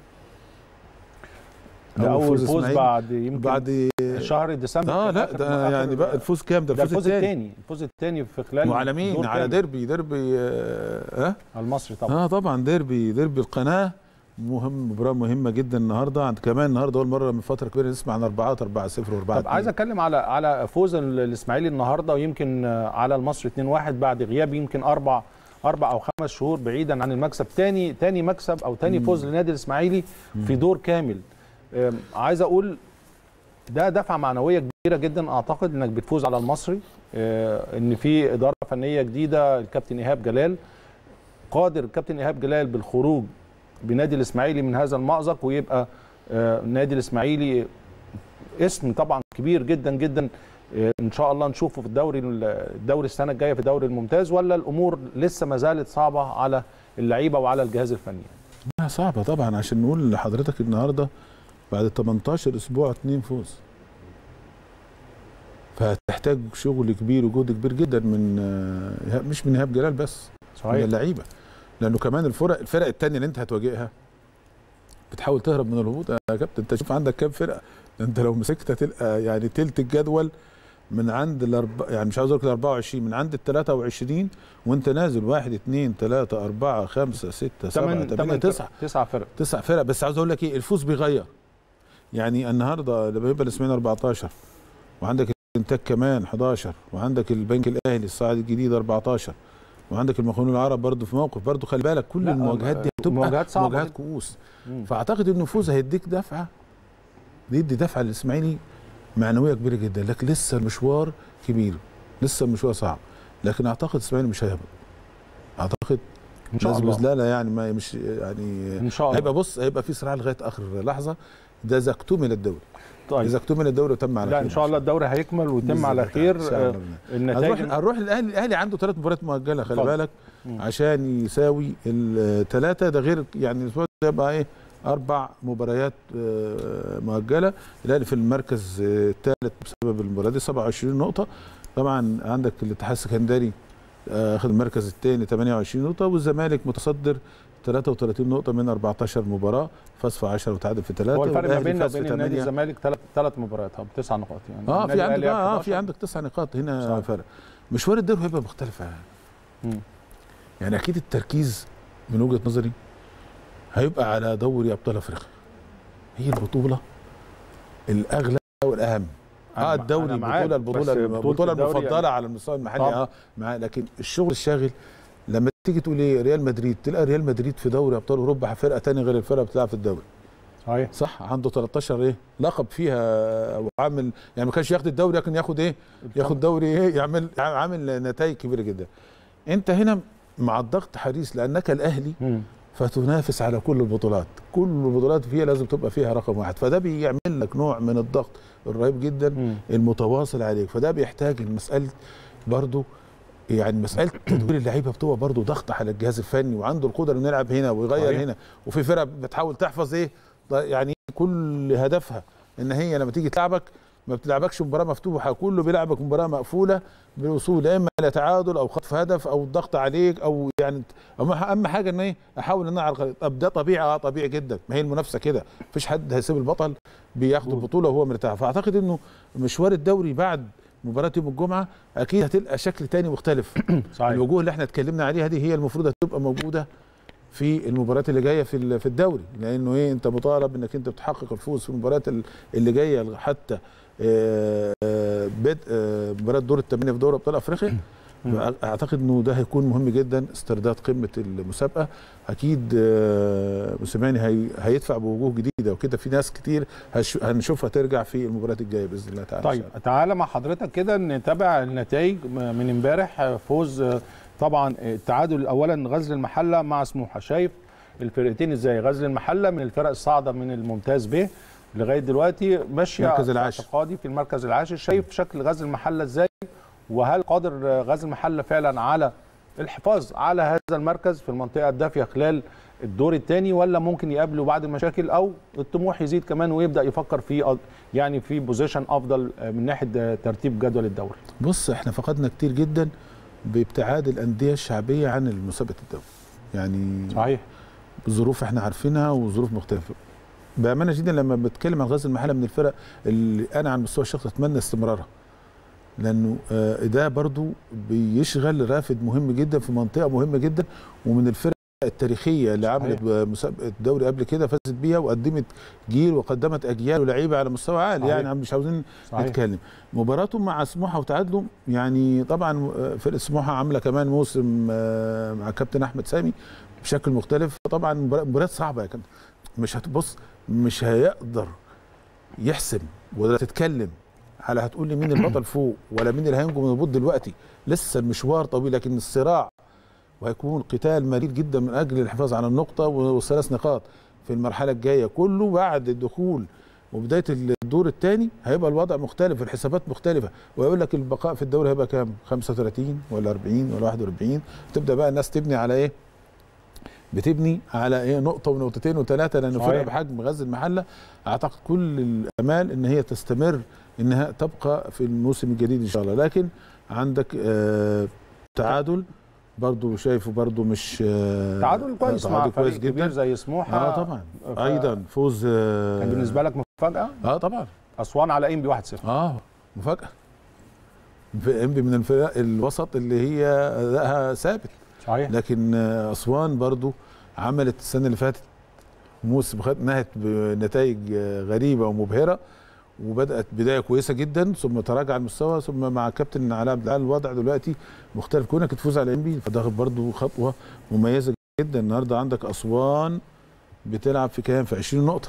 ده اول فوز الإسماعيلي بعد يمكن بعد شهر ديسمبر اه كان لا آخر- ده آخر- يعني بقى الفوز كام ده ده الفوز الفوز الثاني الثاني الفوز الثاني في خلال وعلى مين دور على كامل. ديربي ديربي اه, آه المصري طبعا اه طبعا ديربي ديربي القناه مهم مباراه مهمه جدا النهارده عند كمان النهارده اول مره من فتره كبيره نسمع عن اربعات 4 0 و4 طب عايز اتكلم على على فوز ال- الاسماعيلي النهارده ويمكن آه، على المصري 2-1 بعد غياب يمكن اربع اربع او خمس شهور بعيدا عن المكسب تاني تاني مكسب او تاني فوز للنادي الاسماعيلي في دور كامل آم، عايز اقول ده دفعه معنويه كبيره جدا اعتقد انك بتفوز على المصري آه، ان في اداره فنيه جديده الكابتن ايهاب جلال قادر الكابتن ايهاب جلال بالخروج بنادي الاسماعيلي من هذا المأزق ويبقى آه، النادي الاسماعيلي اسم طبعا كبير جدا جدا آه، ان شاء الله نشوفه في الدوري الدوري السنه الجايه في الدوري الممتاز ولا الامور لسه ما زالت صعبه على اللعيبه وعلى الجهاز الفني لا صعبه طبعا عشان نقول لحضرتك النهارده بعد 18 اسبوع اتنين فوز فهتحتاج شغل كبير وجهد كبير جدا من آه، إيهاب- مش من ايهاب جلال بس من صحيح اللعيبه لانه كمان الفرق الفرق الثانيه اللي انت هتواجهها بتحاول تهرب من الهبوط يا كابتن انت شوف عندك كام فرقه ده انت لو مسكت هتلقى يعني تلت الجدول من عند الأربع يعني مش عاوز اقول كده 24 من عند ال 23 وانت نازل 1 2 3 4 5 6 7 8 9 تسع فرق تسع فرق بس عاوز اقول لك ايه الفوز بيغير يعني النهارده لما يبقى الاسماعيلي 14 وعندك الانتاج كمان 11 وعندك البنك الاهلي الصاعد الجديد 14 وعندك المخلوقين العرب برضه في موقف برضه خلي بالك كل لا، المواجهات دي هتبقى مواجهات صعبة مواجهات جدا. كؤوس مم. فاعتقد انه الفوز هيديك دفعه يدي دفعه للاسماعيلي معنويه كبيره جدا لكن لسه المشوار كبير لسه المشوار صعب لكن اعتقد الاسماعيلي مش هيهبط اعتقد ان شاء لازم الله لا لا يعني ما مش يعني ان شاء الله هيبقى بص هيبقى في صراع لغايه اخر لحظه ده اذا اكتمل الدوري طيب اذا اكتمل الدوري وتم على لا خير ان شاء الله الدوري هيكمل ويتم بإذن على الله خير تعالى. إن شاء آه، الله بإذن الله. النتائج هنروح هنروح الاهلي الاهلي عنده ثلاث مباريات مؤجله خلي اتفضل. بالك مم. عشان يساوي الثلاثه ده غير يعني الاسبوع ده يبقى ايه اربع مباريات آه، مؤجله الاهلي في المركز آه، الثالث بسبب المباراه دي 27 نقطه طبعا عندك الاتحاد السكندري آه، اخذ المركز الثاني 28 نقطه والزمالك متصدر 33 نقطه من 14 مباراه فاز في 10 وتعادل في 3 هو الفرق ما بيننا وبين النادي الزمالك ثلاث ثلاث مباريات طب تسع نقاط يعني اه النادي في عندك الأهلي اه 11. في عندك تسع نقاط هنا صح. فرق مشوار الدوري هيبقى مختلف يعني. مم. يعني اكيد التركيز من وجهه نظري هيبقى على دوري ابطال افريقيا هي البطوله الاغلى والاهم اه أنا- الدوري أنا معاك، البطوله بس البطوله بطولة البطوله الدوري المفضله يعني- على المستوى المحلي طبعا. اه مع لكن الشغل الشاغل لما تيجي تقول ايه ريال مدريد تلقى ريال مدريد في دوري ابطال اوروبا فرقه تانية غير الفرقه بتلعب في الدوري صحيح صح عنده 13 ايه لقب فيها وعامل يعني ما كانش ياخد الدوري لكن ياخد ايه ياخد دوري ايه يعمل عامل نتائج كبيره جدا انت هنا مع الضغط حريص لانك الاهلي مم. فتنافس على كل البطولات كل البطولات فيها لازم تبقى فيها رقم واحد فده بيعمل لك نوع من الضغط الرهيب جدا مم. المتواصل عليك فده بيحتاج المسألة برضو يعني مسألة تدوير اللعيبة بتبقى برضو ضغط على الجهاز الفني وعنده القدرة انه يلعب هنا ويغير صحيح. هنا وفي فرق بتحاول تحفظ ايه يعني كل هدفها ان هي لما تيجي تلعبك ما بتلعبكش مباراه مفتوحه كله بيلعبك مباراه مقفوله بالوصول يا اما الى تعادل او خطف هدف او الضغط عليك او يعني أما- اهم حاجه ان ايه احاول ان انا على الخ- طب ده طبيعي اه طبيعي جدا ما هي المنافسه كده مفيش حد هيسيب البطل بياخد البطوله وهو مرتاح فاعتقد انه مشوار الدوري بعد مباراه يوم الجمعه اكيد هتلقى شكل تاني مختلف صحيح الوجوه اللي احنا اتكلمنا عليها دي هي المفروض هتبقى موجوده في المباريات اللي جايه في ال- في الدوري لانه ايه انت مطالب انك انت بتحقق الفوز في المباريات ال- اللي جايه حتى آه، آه، بدء آه، مباراه دور الثمانيه في دوري ابطال افريقيا اعتقد انه ده هيكون مهم جدا استرداد قمه المسابقه اكيد آه، موسيماني هي هيدفع بوجوه جديده وكده في ناس كتير هش- هنشوفها ترجع في المباريات الجايه باذن الله تعالى إن طيب شاء الله. تعالى مع حضرتك كده نتابع النتائج من امبارح فوز طبعا التعادل اولا غزل المحله مع سموحه شايف الفرقتين ازاي غزل المحله من الفرق الصاعده من الممتاز ب لغايه دلوقتي ماشيه المركز في العاشر. اعتقادي في المركز العاشر شايف شكل غزل المحله ازاي وهل قادر غزل المحله فعلا على الحفاظ على هذا المركز في المنطقه الدافيه خلال الدور الثاني ولا ممكن يقابله بعض المشاكل او الطموح يزيد كمان ويبدا يفكر في أ- يعني في بوزيشن افضل من ناحيه ترتيب جدول الدوري بص احنا فقدنا كتير جدا بابتعاد الانديه الشعبيه عن مسابقه الدوري يعني صحيح ظروف احنا عارفينها وظروف مختلفه بامانه جدا لما بتكلم عن غزل المحله من الفرق اللي انا على المستوى الشخصي اتمنى استمرارها لانه آه، ده برضو بيشغل رافد مهم جدا في منطقه مهمه جدا ومن الفرق التاريخيه اللي صحيح. عملت مسابقه الدوري قبل كده فازت بيها وقدمت جيل وقدمت اجيال ولاعيبه على مستوى عالي صحيح. يعني مش عاوزين صحيح نتكلم مباراتهم مع سموحه وتعادلوا يعني طبعا آه، فرقه سموحه عامله كمان موسم آه، مع كابتن احمد سامي بشكل مختلف طبعا مبارا- مباريات صعبه يا كابتن مش هتبص مش هيقدر يحسم ولا تتكلم على هتقول لي مين البطل فوق ولا مين اللي هينجو من الهبوط دلوقتي لسه المشوار طويل لكن الصراع وهيكون قتال مرير جدا من اجل الحفاظ على النقطه والثلاث نقاط في المرحله الجايه كله بعد الدخول وبدايه الدور الثاني هيبقى الوضع مختلف الحسابات مختلفه ويقول لك البقاء في الدوري هيبقى كام 35 ولا 40 ولا 41 تبدا بقى الناس تبني على ايه بتبني على ايه نقطه ونقطتين وثلاثه لان صحيح. فرقه بحجم غزل المحله اعتقد كل الامال ان هي تستمر انها تبقى في الموسم الجديد ان شاء الله لكن عندك آه تعادل برضو شايفه برضو مش آه تعادل كويس مع تعادل فريق كبير زي سموحه اه طبعا ف- ايضا فوز آه كان بالنسبه لك مفاجاه اه طبعا اسوان على انبي 1-0 اه مفاجاه في انبي من الفرق الوسط اللي هي ادائها ثابت صحيح لكن آه، اسوان برضو عملت السنه اللي فاتت موسم خد نهت بنتائج آه، غريبه ومبهره وبدات بدايه كويسه جدا ثم تراجع المستوى ثم مع كابتن علاء عبد العال الوضع دلوقتي مختلف كونك تفوز على انبي فده برضو خطوه مميزه جدا النهارده عندك اسوان بتلعب في كام في 20 نقطه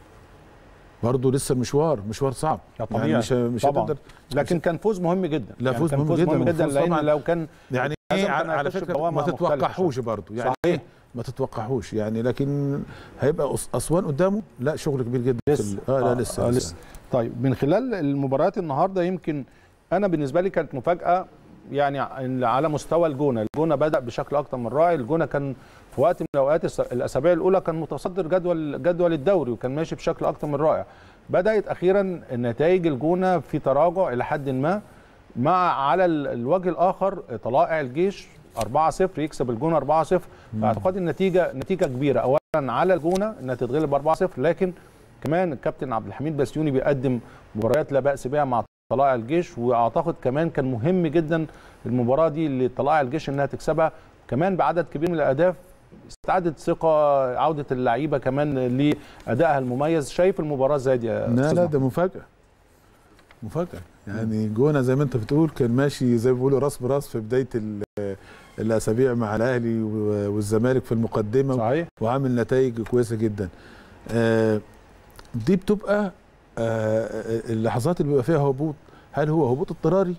برضه لسه مشوار مشوار صعب يا طبيعي. مش مش طبعاً. هتقدر لكن كان فوز مهم جدا لا، يعني فوز كان مهم فوز جداً، مهم جدا وفوز لان طبعاً. لو كان يعني لازم ايه كان على على هيخش فكره بدوامة ما مختلفة تتوقعوش شوية. برضه يعني صحيح. ايه ما تتوقعوش يعني لكن هيبقى أس- اسوان قدامه لا شغل كبير جدا في لسه. ال- اه لا آه، لسه آه، لسه. طيب من خلال المباريات النهارده يمكن انا بالنسبه لي كانت مفاجاه يعني على مستوى الجونه، الجونه بدا بشكل اكتر من رائع، الجونه كان في وقت من الاوقات الس- الاسابيع الاولى كان متصدر جدول جدول الدوري وكان ماشي بشكل اكتر من رائع. بدات اخيرا نتائج الجونه في تراجع الى حد ما مع على ال- الوجه الاخر طلائع الجيش 4-0 يكسب الجونه 4-0 فاعتقد النتيجه نتيجه كبيره اولا على الجونه انها تتغلب 4-0 لكن كمان الكابتن عبد الحميد بسيوني بيقدم مباريات لا باس بها مع طلائع الجيش واعتقد كمان كان مهم جدا المباراه دي لطلائع الجيش انها تكسبها كمان بعدد كبير من الاهداف استعادت ثقه عوده اللعيبه كمان لادائها المميز شايف المباراه ازاي دي يا لا أستاذ لا محمد؟ ده مفاجاه مفاجاه يعني جونه زي ما انت بتقول كان ماشي زي ما بيقولوا راس براس في بدايه ال- الاسابيع مع الاهلي و- والزمالك في المقدمه صحيح وعامل نتائج كويسه جدا آه، دي بتبقى آه، اللحظات اللي بيبقى فيها هبوط هل هو هبوط اضطراري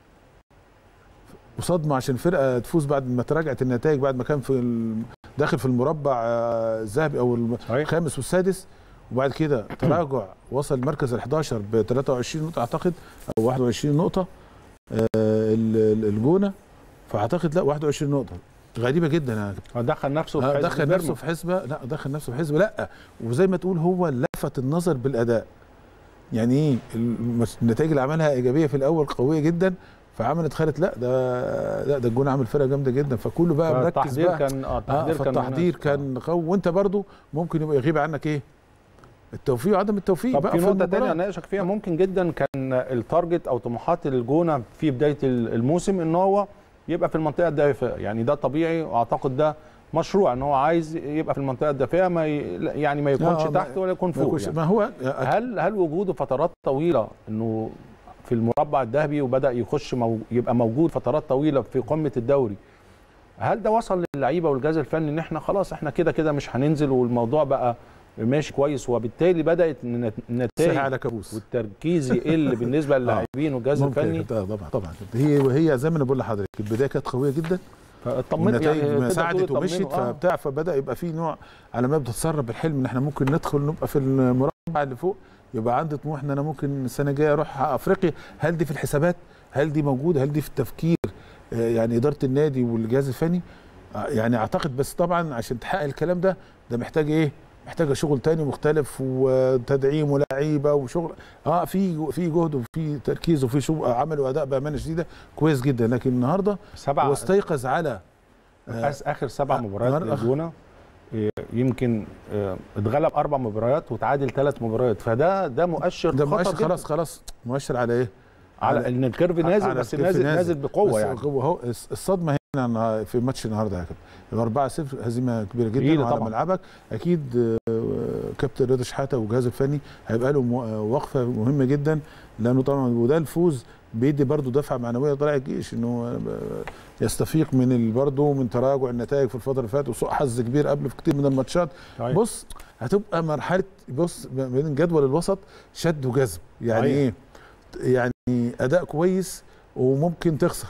وصدمه عشان فرقه تفوز بعد ما تراجعت النتائج بعد ما كان في الم- داخل في المربع آه، الذهبي او الم- صحيح الخامس والسادس وبعد كده تراجع وصل المركز ال 11 ب 23 نقطه اعتقد او 21 نقطه آه، ال- ال- الجونه فاعتقد لا 21 نقطه غريبه جدا يعني دخل نفسه في آه، حزب دخل بيرما. نفسه في حسبه لا دخل نفسه في حسبه لا وزي ما تقول هو لفت النظر بالاداء يعني ايه المس- النتائج اللي عملها ايجابيه في الاول قويه جدا فعملت خالد لا ده لا ده الجون عامل فرقه جامده جدا فكله بقى مركز التحضير بقى كان اه اه التحضير كان فالتحضير مناسب. كان قوي وانت برضو ممكن يبقى يغيب عنك ايه التوفيق وعدم التوفيق طب بقى في نقطة المباراة. تانية اناقشك فيها ممكن جدا كان التارجت او طموحات الجونة في بداية الموسم ان هو يبقى في المنطقة الدافئة يعني ده طبيعي واعتقد ده مشروع ان هو عايز يبقى في المنطقة الدافئة ما ي... يعني ما يكونش آه، ما- تحت ولا يكون ما فوق يكونش- يعني. ما هو هل هل وجوده فترات طويلة انه في المربع الذهبي وبدا يخش مو... يبقى موجود فترات طويلة في قمة الدوري هل ده وصل للعيبة والجهاز الفني ان احنا خلاص احنا كده كده مش هننزل والموضوع بقى ماشي كويس وبالتالي بدات النت- صحي النتائج على كابوس والتركيز يقل بالنسبه للاعبين والجهاز ممكن الفني آه، طبعا طبعا هي وهي زي ما انا بقول لحضرتك البدايه كانت قويه جدا فاطمن والنتائج يعني ما تقدر ساعدت تقول ومشيت اطمنوا، آه. فبتاع فبدا يبقى في نوع على ما بتتسرب الحلم ان احنا ممكن ندخل نبقى في المربع الاربعه اللي فوق يبقى عندي طموح ان انا ممكن السنه الجايه اروح افريقيا هل دي في الحسابات هل دي موجوده هل دي في التفكير آه، يعني اداره النادي والجهاز الفني آه، يعني اعتقد بس طبعا عشان تحقق الكلام ده ده محتاج ايه محتاجه شغل تاني مختلف وتدعيم ولاعيبه وشغل اه في في جهد وفي تركيز وفي شغل عمل واداء بامانه شديده كويس جدا لكن النهارده سبعة هو استيقظ على آه، أس- اخر سبع آه، مباريات مرة- للجونه آه، يمكن آه، اتغلب اربع مباريات وتعادل ثلاث مباريات فده ده مؤشر ده خطر مؤشر جداً خلاص خلاص مؤشر على ايه؟ على ان الكيرف نازل على بس الكيرف نازل نازل بقوه بس يعني هو هو الصدمه هنا النها- في ماتش النهارده يا كابتن 4 0 هزيمه كبيره جدا تقيلة وعلى طبعاً. ملعبك اكيد آه، كابتن رضا شحاته والجهاز الفني هيبقى له مو- وقفه مهمه جدا لانه طبعا وده الفوز بيدي برضه دفعه معنويه لطلائع الجيش انه آه، يستفيق من ال- برضه من تراجع النتائج في الفتره اللي فاتت وسوء حظ كبير قبل في كتير من الماتشات طيب. بص هتبقى مرحله بص بين جدول الوسط شد وجذب يعني صحيح. ايه يعني اداء كويس وممكن تخسر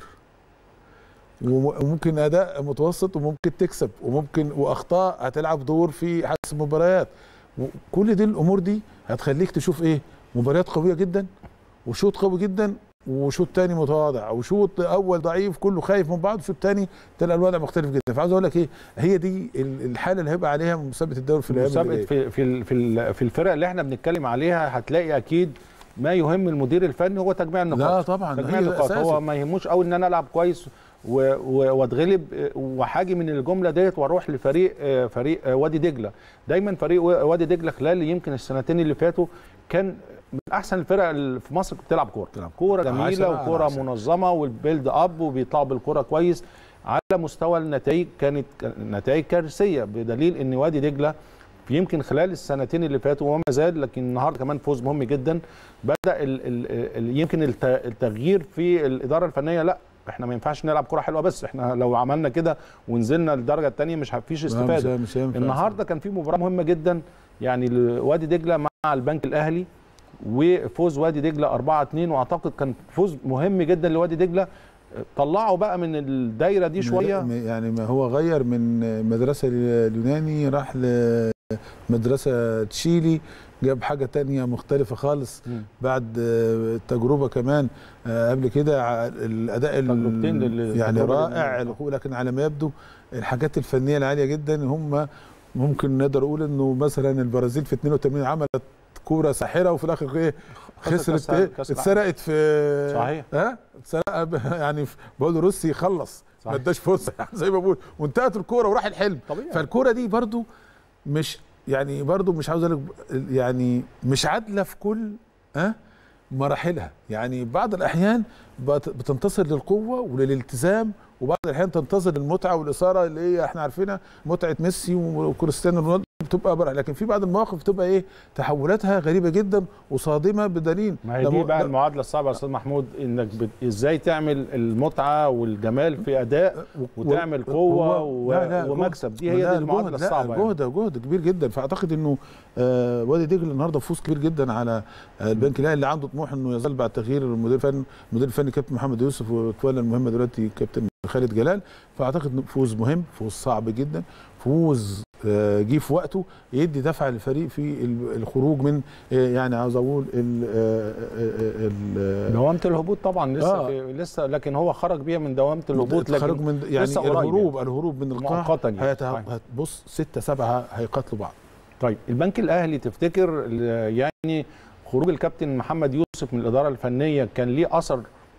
وممكن اداء متوسط وممكن تكسب وممكن واخطاء هتلعب دور في حسم مباريات كل دي الامور دي هتخليك تشوف ايه مباريات قويه جدا وشوط قوي جدا وشوط تاني متواضع وشوط اول ضعيف كله خايف من بعض وشوط تاني تلاقي الوضع مختلف جدا فعاوز اقول لك ايه هي دي ال- الحاله اللي هيبقى عليها مسابقه الدوري في الايام اللي مسابقه جاية. في في ال- في ال- في الفرق اللي احنا بنتكلم عليها هتلاقي اكيد ما يهم المدير الفني هو تجميع النقاط لا طبعا تجميع هي النقاط أساسي. هو ما يهموش قوي ان انا العب كويس و- و- واتغلب آه، وحاجي من الجمله ديت واروح لفريق آه، فريق آه، وادي دجله دايما فريق و- وادي دجله خلال يمكن السنتين اللي فاتوا كان من احسن الفرق اللي في مصر بتلعب كوره بتلعب كوره عشرة جميله على وكوره عشرة. منظمه والبيلد اب وبيطلعوا بالكوره كويس على مستوى النتائج كانت نتائج كارثيه بدليل ان وادي دجله في يمكن خلال السنتين اللي فاتوا وما زال لكن النهارده كمان فوز مهم جدا بدا ال ال ال يمكن الت- التغيير في الاداره الفنيه لا احنا ما ينفعش نلعب كره حلوه بس احنا لو عملنا كده ونزلنا للدرجه الثانيه مش فيش لا، مش استفاده مش هينفع. النهارده كان في مباراه مهمه جدا يعني لوادي دجله مع البنك الاهلي وفوز وادي دجله 4 2 واعتقد كان فوز مهم جدا لوادي دجله طلعوا بقى من الدايره دي شويه م- يعني ما هو غير من مدرسة اليوناني راح لمدرسة تشيلي جاب حاجة تانية مختلفة خالص مم. بعد آه، تجربة كمان آه، قبل كده ع- الأداء ال- تجربتين لل- يعني تجربة رائع لل- لكن على ما يبدو الحاجات الفنية العالية جدا هم ممكن نقدر نقول انه مثلا البرازيل في 82 عملت كوره ساحره وفي الاخر ايه خسرت كأس- ايه كأس العالم. اتسرقت في صحيح. ها اتسرق ب- يعني في- بقول روسي يخلص ما صحيح. اداش فرصه زي ما بقول وانتهت الكوره وراح الحلم طبيعي. فالكوره دي برضو مش يعني برضو مش عاوز اقول لك يعني مش عادله في كل ها مراحلها يعني بعض الاحيان بت- بتنتصر للقوه وللالتزام وبعض الاحيان تنتظر المتعه والاثاره اللي هي احنا عارفينها متعه ميسي وكريستيانو رونالدو بتبقى برا لكن في بعض المواقف بتبقى ايه تحولاتها غريبه جدا وصادمه بدليل ما هي ده دي م- بقى ده- المعادله الصعبه يا استاذ محمود انك بت... ازاي تعمل المتعه والجمال في اداء وتعمل و- قوه و- و... لا لا ومكسب دي لا، هي دي الجهد- المعادله لا، الصعبه يعني. جهد جهد كبير جدا فاعتقد انه آه وادي دجله النهارده فوز كبير جدا على آه البنك الاهلي اللي عنده طموح انه يظل بعد تغيير المدير الفني المدير الفني كابتن محمد يوسف وتولى المهمه دلوقتي كابتن خالد جلال فاعتقد انه فوز مهم فوز صعب جدا فوز آه، جه في وقته يدي دفعه للفريق في ال- الخروج من آه، يعني عاوز اقول ال- آه، آه، ال- دوامه الهبوط طبعا لسه آه. في لسه لكن هو خرج بيها من دوامه الهبوط الخروج لكن من يعني لسه قريب الهروب الهروب من القاع مؤقتا يعني. هيت- صحيح. هتبص ستة سبعة هيقاتلوا بعض طيب البنك الاهلي تفتكر ال- يعني خروج الكابتن محمد يوسف من الاداره الفنيه كان ليه اثر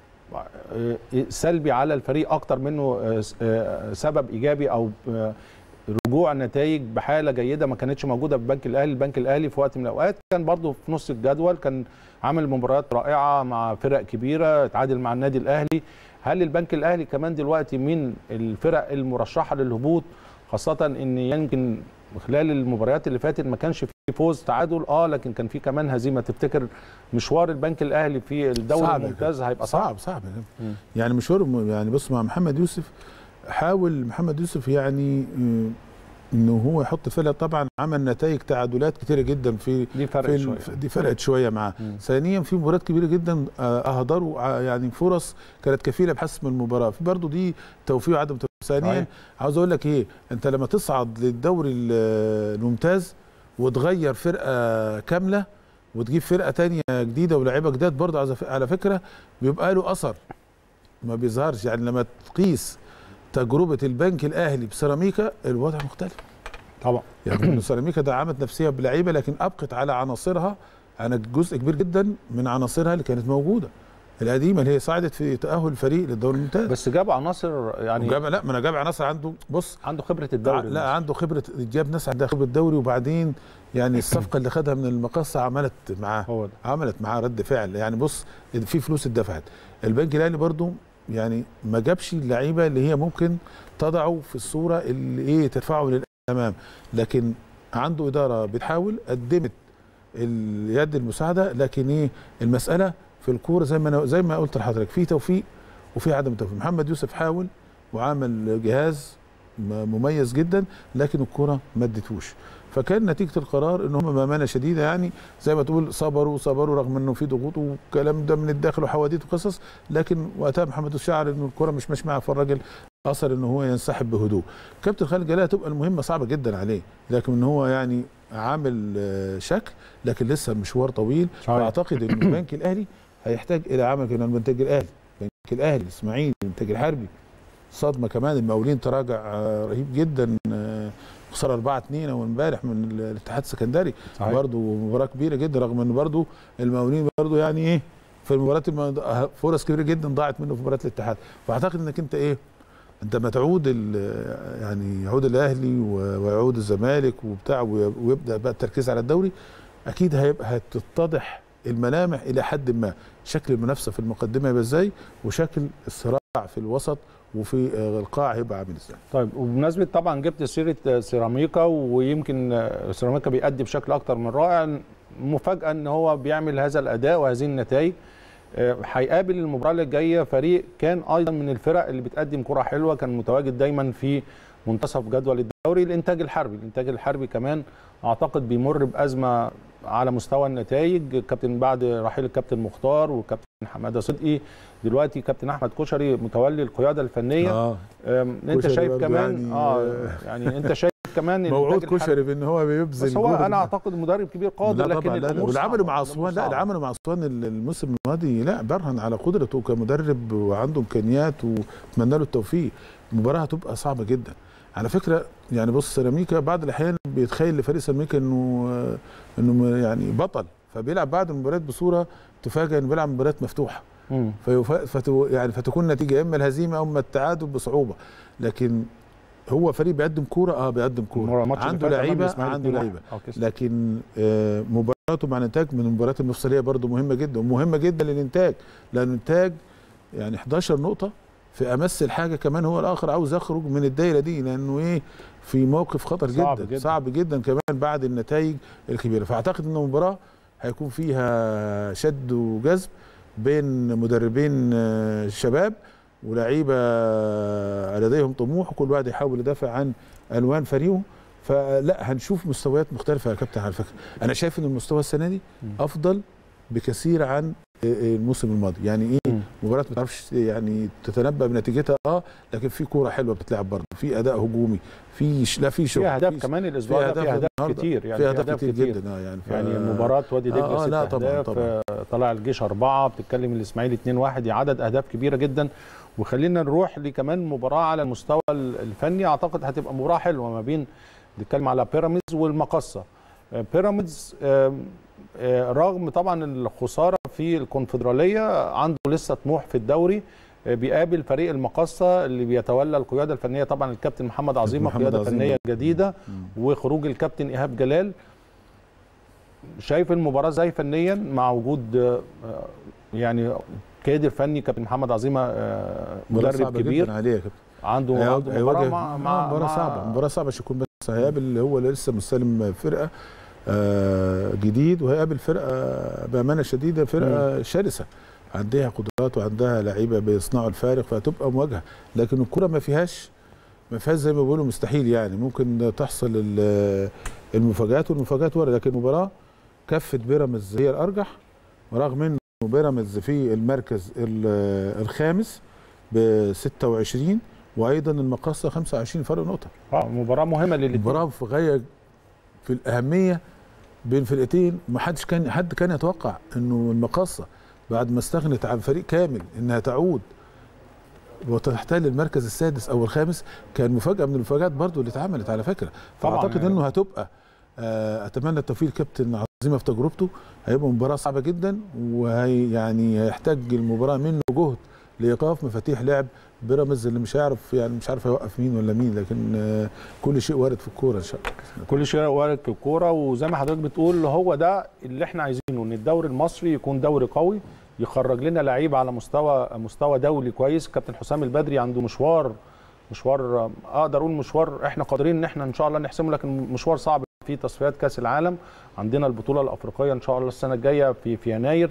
آه، سلبي على الفريق اكتر منه آه، س- آه، سبب ايجابي او آه، رجوع نتائج بحاله جيده ما كانتش موجوده في البنك الاهلي البنك الاهلي في وقت من الاوقات كان برضه في نص الجدول كان عامل مباريات رائعه مع فرق كبيره اتعادل مع النادي الاهلي هل البنك الاهلي كمان دلوقتي من الفرق المرشحه للهبوط خاصه ان يمكن خلال المباريات اللي فاتت ما كانش في فوز تعادل اه لكن كان في كمان هزيمه تفتكر مشوار البنك الاهلي في الدوري صعب الممتاز هيبقى صعب صعب صعب مم. يعني مشوار م- يعني بص مع محمد يوسف حاول محمد يوسف يعني آه، انه هو يحط فرقه طبعا عمل نتائج تعادلات كتيره جدا في دي فرق في شويه ال- دي فرقت شويه معاه مم. ثانيا في مباريات كبيره جدا آه، اهدروا ع- يعني فرص كانت كفيله بحسم المباراه في برضه دي توفيق وعدم توفيق ثانيا صحيح. عاوز اقول لك ايه انت لما تصعد للدوري ال- الممتاز وتغير فرقه كامله وتجيب فرقه تانية جديده ولاعيبه جداد برضه على ف- على فكره بيبقى له اثر ما بيظهرش يعني لما تقيس تجربه البنك الاهلي بسيراميكا الوضع مختلف طبعا يعني إن سيراميكا دعمت نفسها بلعيبه لكن ابقت على عناصرها على جزء كبير جدا من عناصرها اللي كانت موجوده القديمه اللي هي ساعدت في تاهل الفريق للدوري الممتاز بس جاب عناصر يعني وجاب لا ما انا جاب عناصر عنده بص عنده خبره الدوري لا عنده خبره جاب ناس عندها خبره دوري وبعدين يعني الصفقه اللي خدها من المقصه عملت معاه هو ده عملت معاه رد فعل يعني بص في فلوس اتدفعت البنك الاهلي برضو يعني ما جابش اللعيبه اللي هي ممكن تضعه في الصوره اللي ايه ترفعه للامام لكن عنده اداره بتحاول قدمت اليد المساعده لكن ايه المساله في الكوره زي ما انا زي ما قلت لحضرتك في توفيق وفي عدم توفيق محمد يوسف حاول وعمل جهاز م- مميز جدا لكن الكوره ما ادتهوش فكان نتيجه القرار ان هم بامانه شديده يعني زي ما تقول صبروا صبروا رغم انه في ضغوط والكلام ده من الداخل وحواديت وقصص لكن وقتها محمد يوسف شعر ان الكوره مش ماشيه معاه فالراجل اصر ان هو ينسحب بهدوء كابتن خالد جلال هتبقى المهمه صعبه جدا عليه لكن ان هو يعني عامل آه، شكل لكن لسه المشوار طويل صحيح. فاعتقد ان البنك الاهلي هيحتاج الى عمل كده البنك الاهلي البنك الاهلي الاسماعيلي الانتاج الحربي صدمه كمان المقاولين تراجع آه، رهيب جدا آه، خساره 4 2 اول امبارح من ال- الاتحاد السكندري صحيح. برضه مباراه كبيره جدا رغم ان برضه المقاولين برضه يعني ايه في المباريات الم- فرص كبيره جدا ضاعت منه في مباراه الاتحاد فاعتقد انك انت ايه انت ما تعود ال- يعني يعود الاهلي و- ويعود الزمالك وبتاع وي- ويبدا بقى التركيز على الدوري اكيد هيبقى هتتضح الملامح الى حد ما شكل المنافسه في المقدمه يبقى ازاي وشكل الصراع في الوسط وفي آه، القاع هيبقى عامل ازاي طيب وبمناسبه طبعا جبت سيره سيراميكا ويمكن سيراميكا بيأدي بشكل اكتر من رائع مفاجاه ان هو بيعمل هذا الاداء وهذه النتائج آه، هيقابل المباراه اللي جايه فريق كان ايضا من الفرق اللي بتقدم كره حلوه كان متواجد دايما في منتصف جدول الدوري الانتاج الحربي الانتاج الحربي كمان اعتقد بيمر بازمه على مستوى النتائج كابتن بعد رحيل الكابتن مختار وكابتن حماده صدقي دلوقتي كابتن احمد كشري متولي القياده الفنيه اه أم، انت كشري شايف برضه كمان يعني- اه يعني انت شايف كمان إن موعود الإنتاج الحربي- كشري بان هو بيبذل بس هو جهد انا اعتقد مدرب كبير قادر لا لكن طبعا لا لا الامور والعمل صعبة، مع الأمور اسوان لا صعبة. العمل مع اسوان الموسم الماضي لا برهن على قدرته كمدرب وعنده امكانيات واتمنى له التوفيق المباراه هتبقى صعبه جدا على فكره يعني بص سيراميكا بعض الاحيان بيتخيل لفريق سيراميكا انه انه يعني بطل فبيلعب بعد المباريات بصوره تفاجئ انه بيلعب مباريات مفتوحه مم. فيفا- فتو يعني فتكون النتيجه اما الهزيمه او اما التعادل بصعوبه لكن هو فريق بيقدم كوره اه بيقدم كوره الماتش اللي عنده فات أمام لعيبه الإسماعيلي عنده 2-1. لعيبه آه، كسب. لكن آه، مباراته مع الانتاج من المباريات المفصليه برضو مهمه جدا ومهمه جدا للانتاج لان الانتاج يعني 11 نقطه في امس الحاجه كمان هو الاخر عاوز يخرج من الدايره دي لانه ايه في موقف خطر صعب جدا, جداً. صعب جدا كمان بعد النتائج الكبيره فاعتقد ان المباراه هيكون فيها شد وجذب بين مدربين آه، شباب ولاعيبه لديهم طموح وكل واحد يحاول يدافع عن الوان فريقه فلا هنشوف مستويات مختلفه يا كابتن على فكره انا شايف ان المستوى السنه دي مم. افضل بكثير عن الموسم الماضي يعني ايه مم. مباراه ما تعرفش يعني تتنبا بنتيجتها اه لكن في كوره حلوه بتتلعب برضه في اداء هجومي في ش... لا في شغل في اهداف في- كمان الاسبوع ده في اهداف النهاردة. كتير يعني في اهداف كتير, جدا اه يعني ف... يعني مباراة وادي دجله آه، آه، ست لا طبعاً، اهداف طبعاً. آه، طلع الجيش اربعه بتتكلم الاسماعيلي 2 1 عدد اهداف كبيره جدا وخلينا نروح لكمان مباراه على المستوى ال- الفني اعتقد هتبقى مباراه حلوه ما بين نتكلم على بيراميدز والمقصه آه، بيراميدز آم، آه، رغم طبعا الخساره في الكونفدراليه عنده لسه طموح في الدوري آه، بيقابل فريق المقصه اللي بيتولى القياده الفنيه طبعا الكابتن محمد عظيمه محمد قياده عظيمة. فنيه جديده مم. وخروج الكابتن ايهاب جلال شايف المباراه ازاي فنيا مع وجود آه، يعني كادر فني كابتن محمد عظيمه آه، مباراة مدرب صعبة كبير جدا عليه يا كابتن عنده هيواجه- عنده مباراه هيواجه- مع آه، مع مباراة مع- صعبة مباراة صعبة عشان يكون بس هيقابل اللي هو لسه مستلم فرقة آه، جديد وهيقابل فرقة بأمانة شديدة فرقة شرسة عندها قدرات وعندها لعيبة بيصنعوا الفارق فهتبقى مواجهة لكن الكرة ما فيهاش ما فيهاش زي ما بيقولوا مستحيل يعني ممكن تحصل ال- المفاجآت والمفاجآت ورا لكن المباراة كفة بيراميدز هي الأرجح ورغم انه بيراميدز في المركز ال- الخامس ب 26 وايضا المقصه 25 فرق نقطه اه مباراه مهمه للاثنين مباراه في غايه في الاهميه بين فرقتين ما حدش كان حد كان يتوقع انه المقاصه بعد ما استغنت عن فريق كامل انها تعود وتحتل المركز السادس او الخامس كان مفاجاه من المفاجات برضو اللي اتعملت على فكره طبعاً فاعتقد يعني. انه هتبقى آه، اتمنى التوفيق لكابتن عظيمه في تجربته هيبقى مباراه صعبه جدا وهي يعني هيحتاج المباراه منه جهد لايقاف مفاتيح لعب بيراميدز اللي مش هيعرف يعني مش عارف هيوقف مين ولا مين لكن آه، كل شيء وارد في الكوره ان شاء الله كل شيء وارد في الكوره وزي ما حضرتك بتقول هو ده اللي احنا عايزينه ان الدوري المصري يكون دوري قوي يخرج لنا لعيبه على مستوى مستوى دولي كويس كابتن حسام البدري عنده مشوار مشوار اقدر اقول مشوار احنا قادرين ان احنا ان شاء الله نحسمه لكن مشوار صعب في تصفيات كاس العالم عندنا البطوله الافريقيه ان شاء الله السنه الجايه في في يناير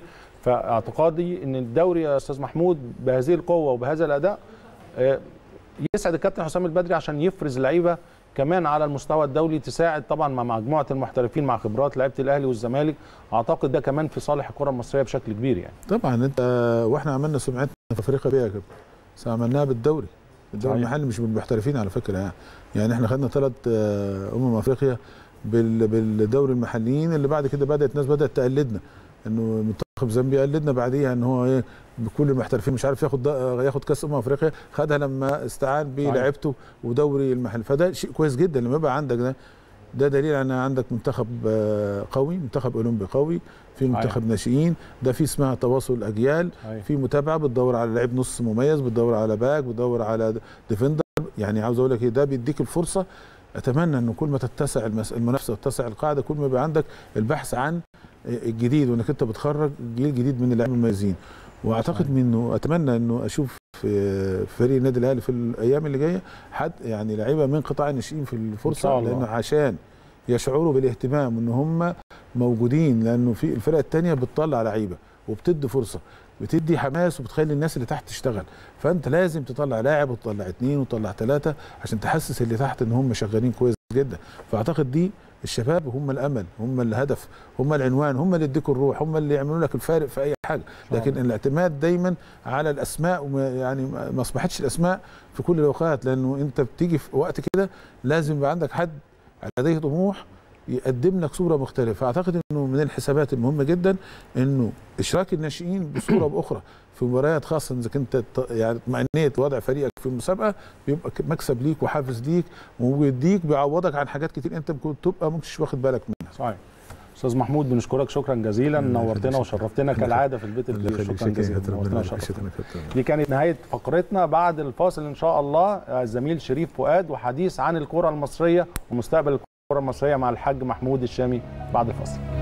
فاعتقادي ان الدوري يا استاذ محمود بهذه القوه وبهذا الاداء آه، يسعد الكابتن حسام البدري عشان يفرز لعيبه كمان على المستوى الدولي تساعد طبعا مع مجموعه المحترفين مع خبرات لعيبه الاهلي والزمالك اعتقد ده كمان في صالح الكره المصريه بشكل كبير يعني طبعا انت واحنا عملنا سمعتنا في افريقيا بيها يا كابتن بس عملناها بالدوري الدوري صحيح. المحلي مش بالمحترفين على فكره يعني يعني احنا خدنا ثلاث امم افريقيا بال- بالدوري المحليين اللي بعد كده بدات الناس بدات تقلدنا انه منتخب زامبيا قلدنا بعديها ان هو ايه بكل المحترفين مش عارف ياخد ده- ياخد كاس امم افريقيا خدها لما استعان بلعبته ودوري المحل فده شيء كويس جدا لما يبقى عندك ده ده دليل ان عندك منتخب آه، قوي منتخب اولمبي قوي في منتخب ناشئين ده في اسمها تواصل اجيال في متابعه بتدور على لعيب نص مميز بتدور على باك بتدور على ديفندر يعني عاوز اقول لك ايه ده بيديك الفرصه اتمنى انه كل ما تتسع المس- المنافسه وتتسع القاعده كل ما يبقى عندك البحث عن الجديد وانك انت بتخرج جيل جديد من اللاعبين المميزين واعتقد صحيح. منه اتمنى انه اشوف في فريق النادي الاهلي في الايام اللي جايه حد يعني لعيبه من قطاع الناشئين في إن الفرصه شاء الله. لانه عشان يشعروا بالاهتمام ان هم موجودين لانه في الفرق الثانيه بتطلع لعيبه وبتدي فرصه بتدي حماس وبتخلي الناس اللي تحت تشتغل فانت لازم تطلع لاعب وتطلع اثنين وتطلع ثلاثه عشان تحسس اللي تحت ان هم شغالين كويس جدا فاعتقد دي الشباب هم الامل هم الهدف هم العنوان هم اللي يديكوا الروح هم اللي يعملوا لك الفارق في اي حاجه لكن الاعتماد دايما على الاسماء وما يعني ما اصبحتش الاسماء في كل الاوقات لانه انت بتيجي في وقت كده لازم يبقى عندك حد لديه طموح يقدم لك صوره مختلفه فاعتقد انه من الحسابات المهمه جدا انه اشراك الناشئين بصوره باخرى في مباريات خاصه اذا كنت ت- يعني اطمئنيت وضع فريقك في المسابقه بيبقى ك- مكسب ليك وحافز ليك وبيديك بيعوضك عن حاجات كتير انت ممكن تبقى مش واخد بالك منها صحيح استاذ محمود بنشكرك شكرا جزيلا الله نورتنا يخليك. وشرفتنا الله كالعاده في البيت الله الكبير يخليك شكرا شكرا جزيلا كابتن، نورتنا ربنا وشرفتنا يخليك يا كابتن. دي كانت نهايه فقرتنا بعد الفاصل ان شاء الله الزميل شريف فؤاد وحديث عن الكره المصريه ومستقبل الكره المصريه مع الحاج محمود الشامي بعد الفاصل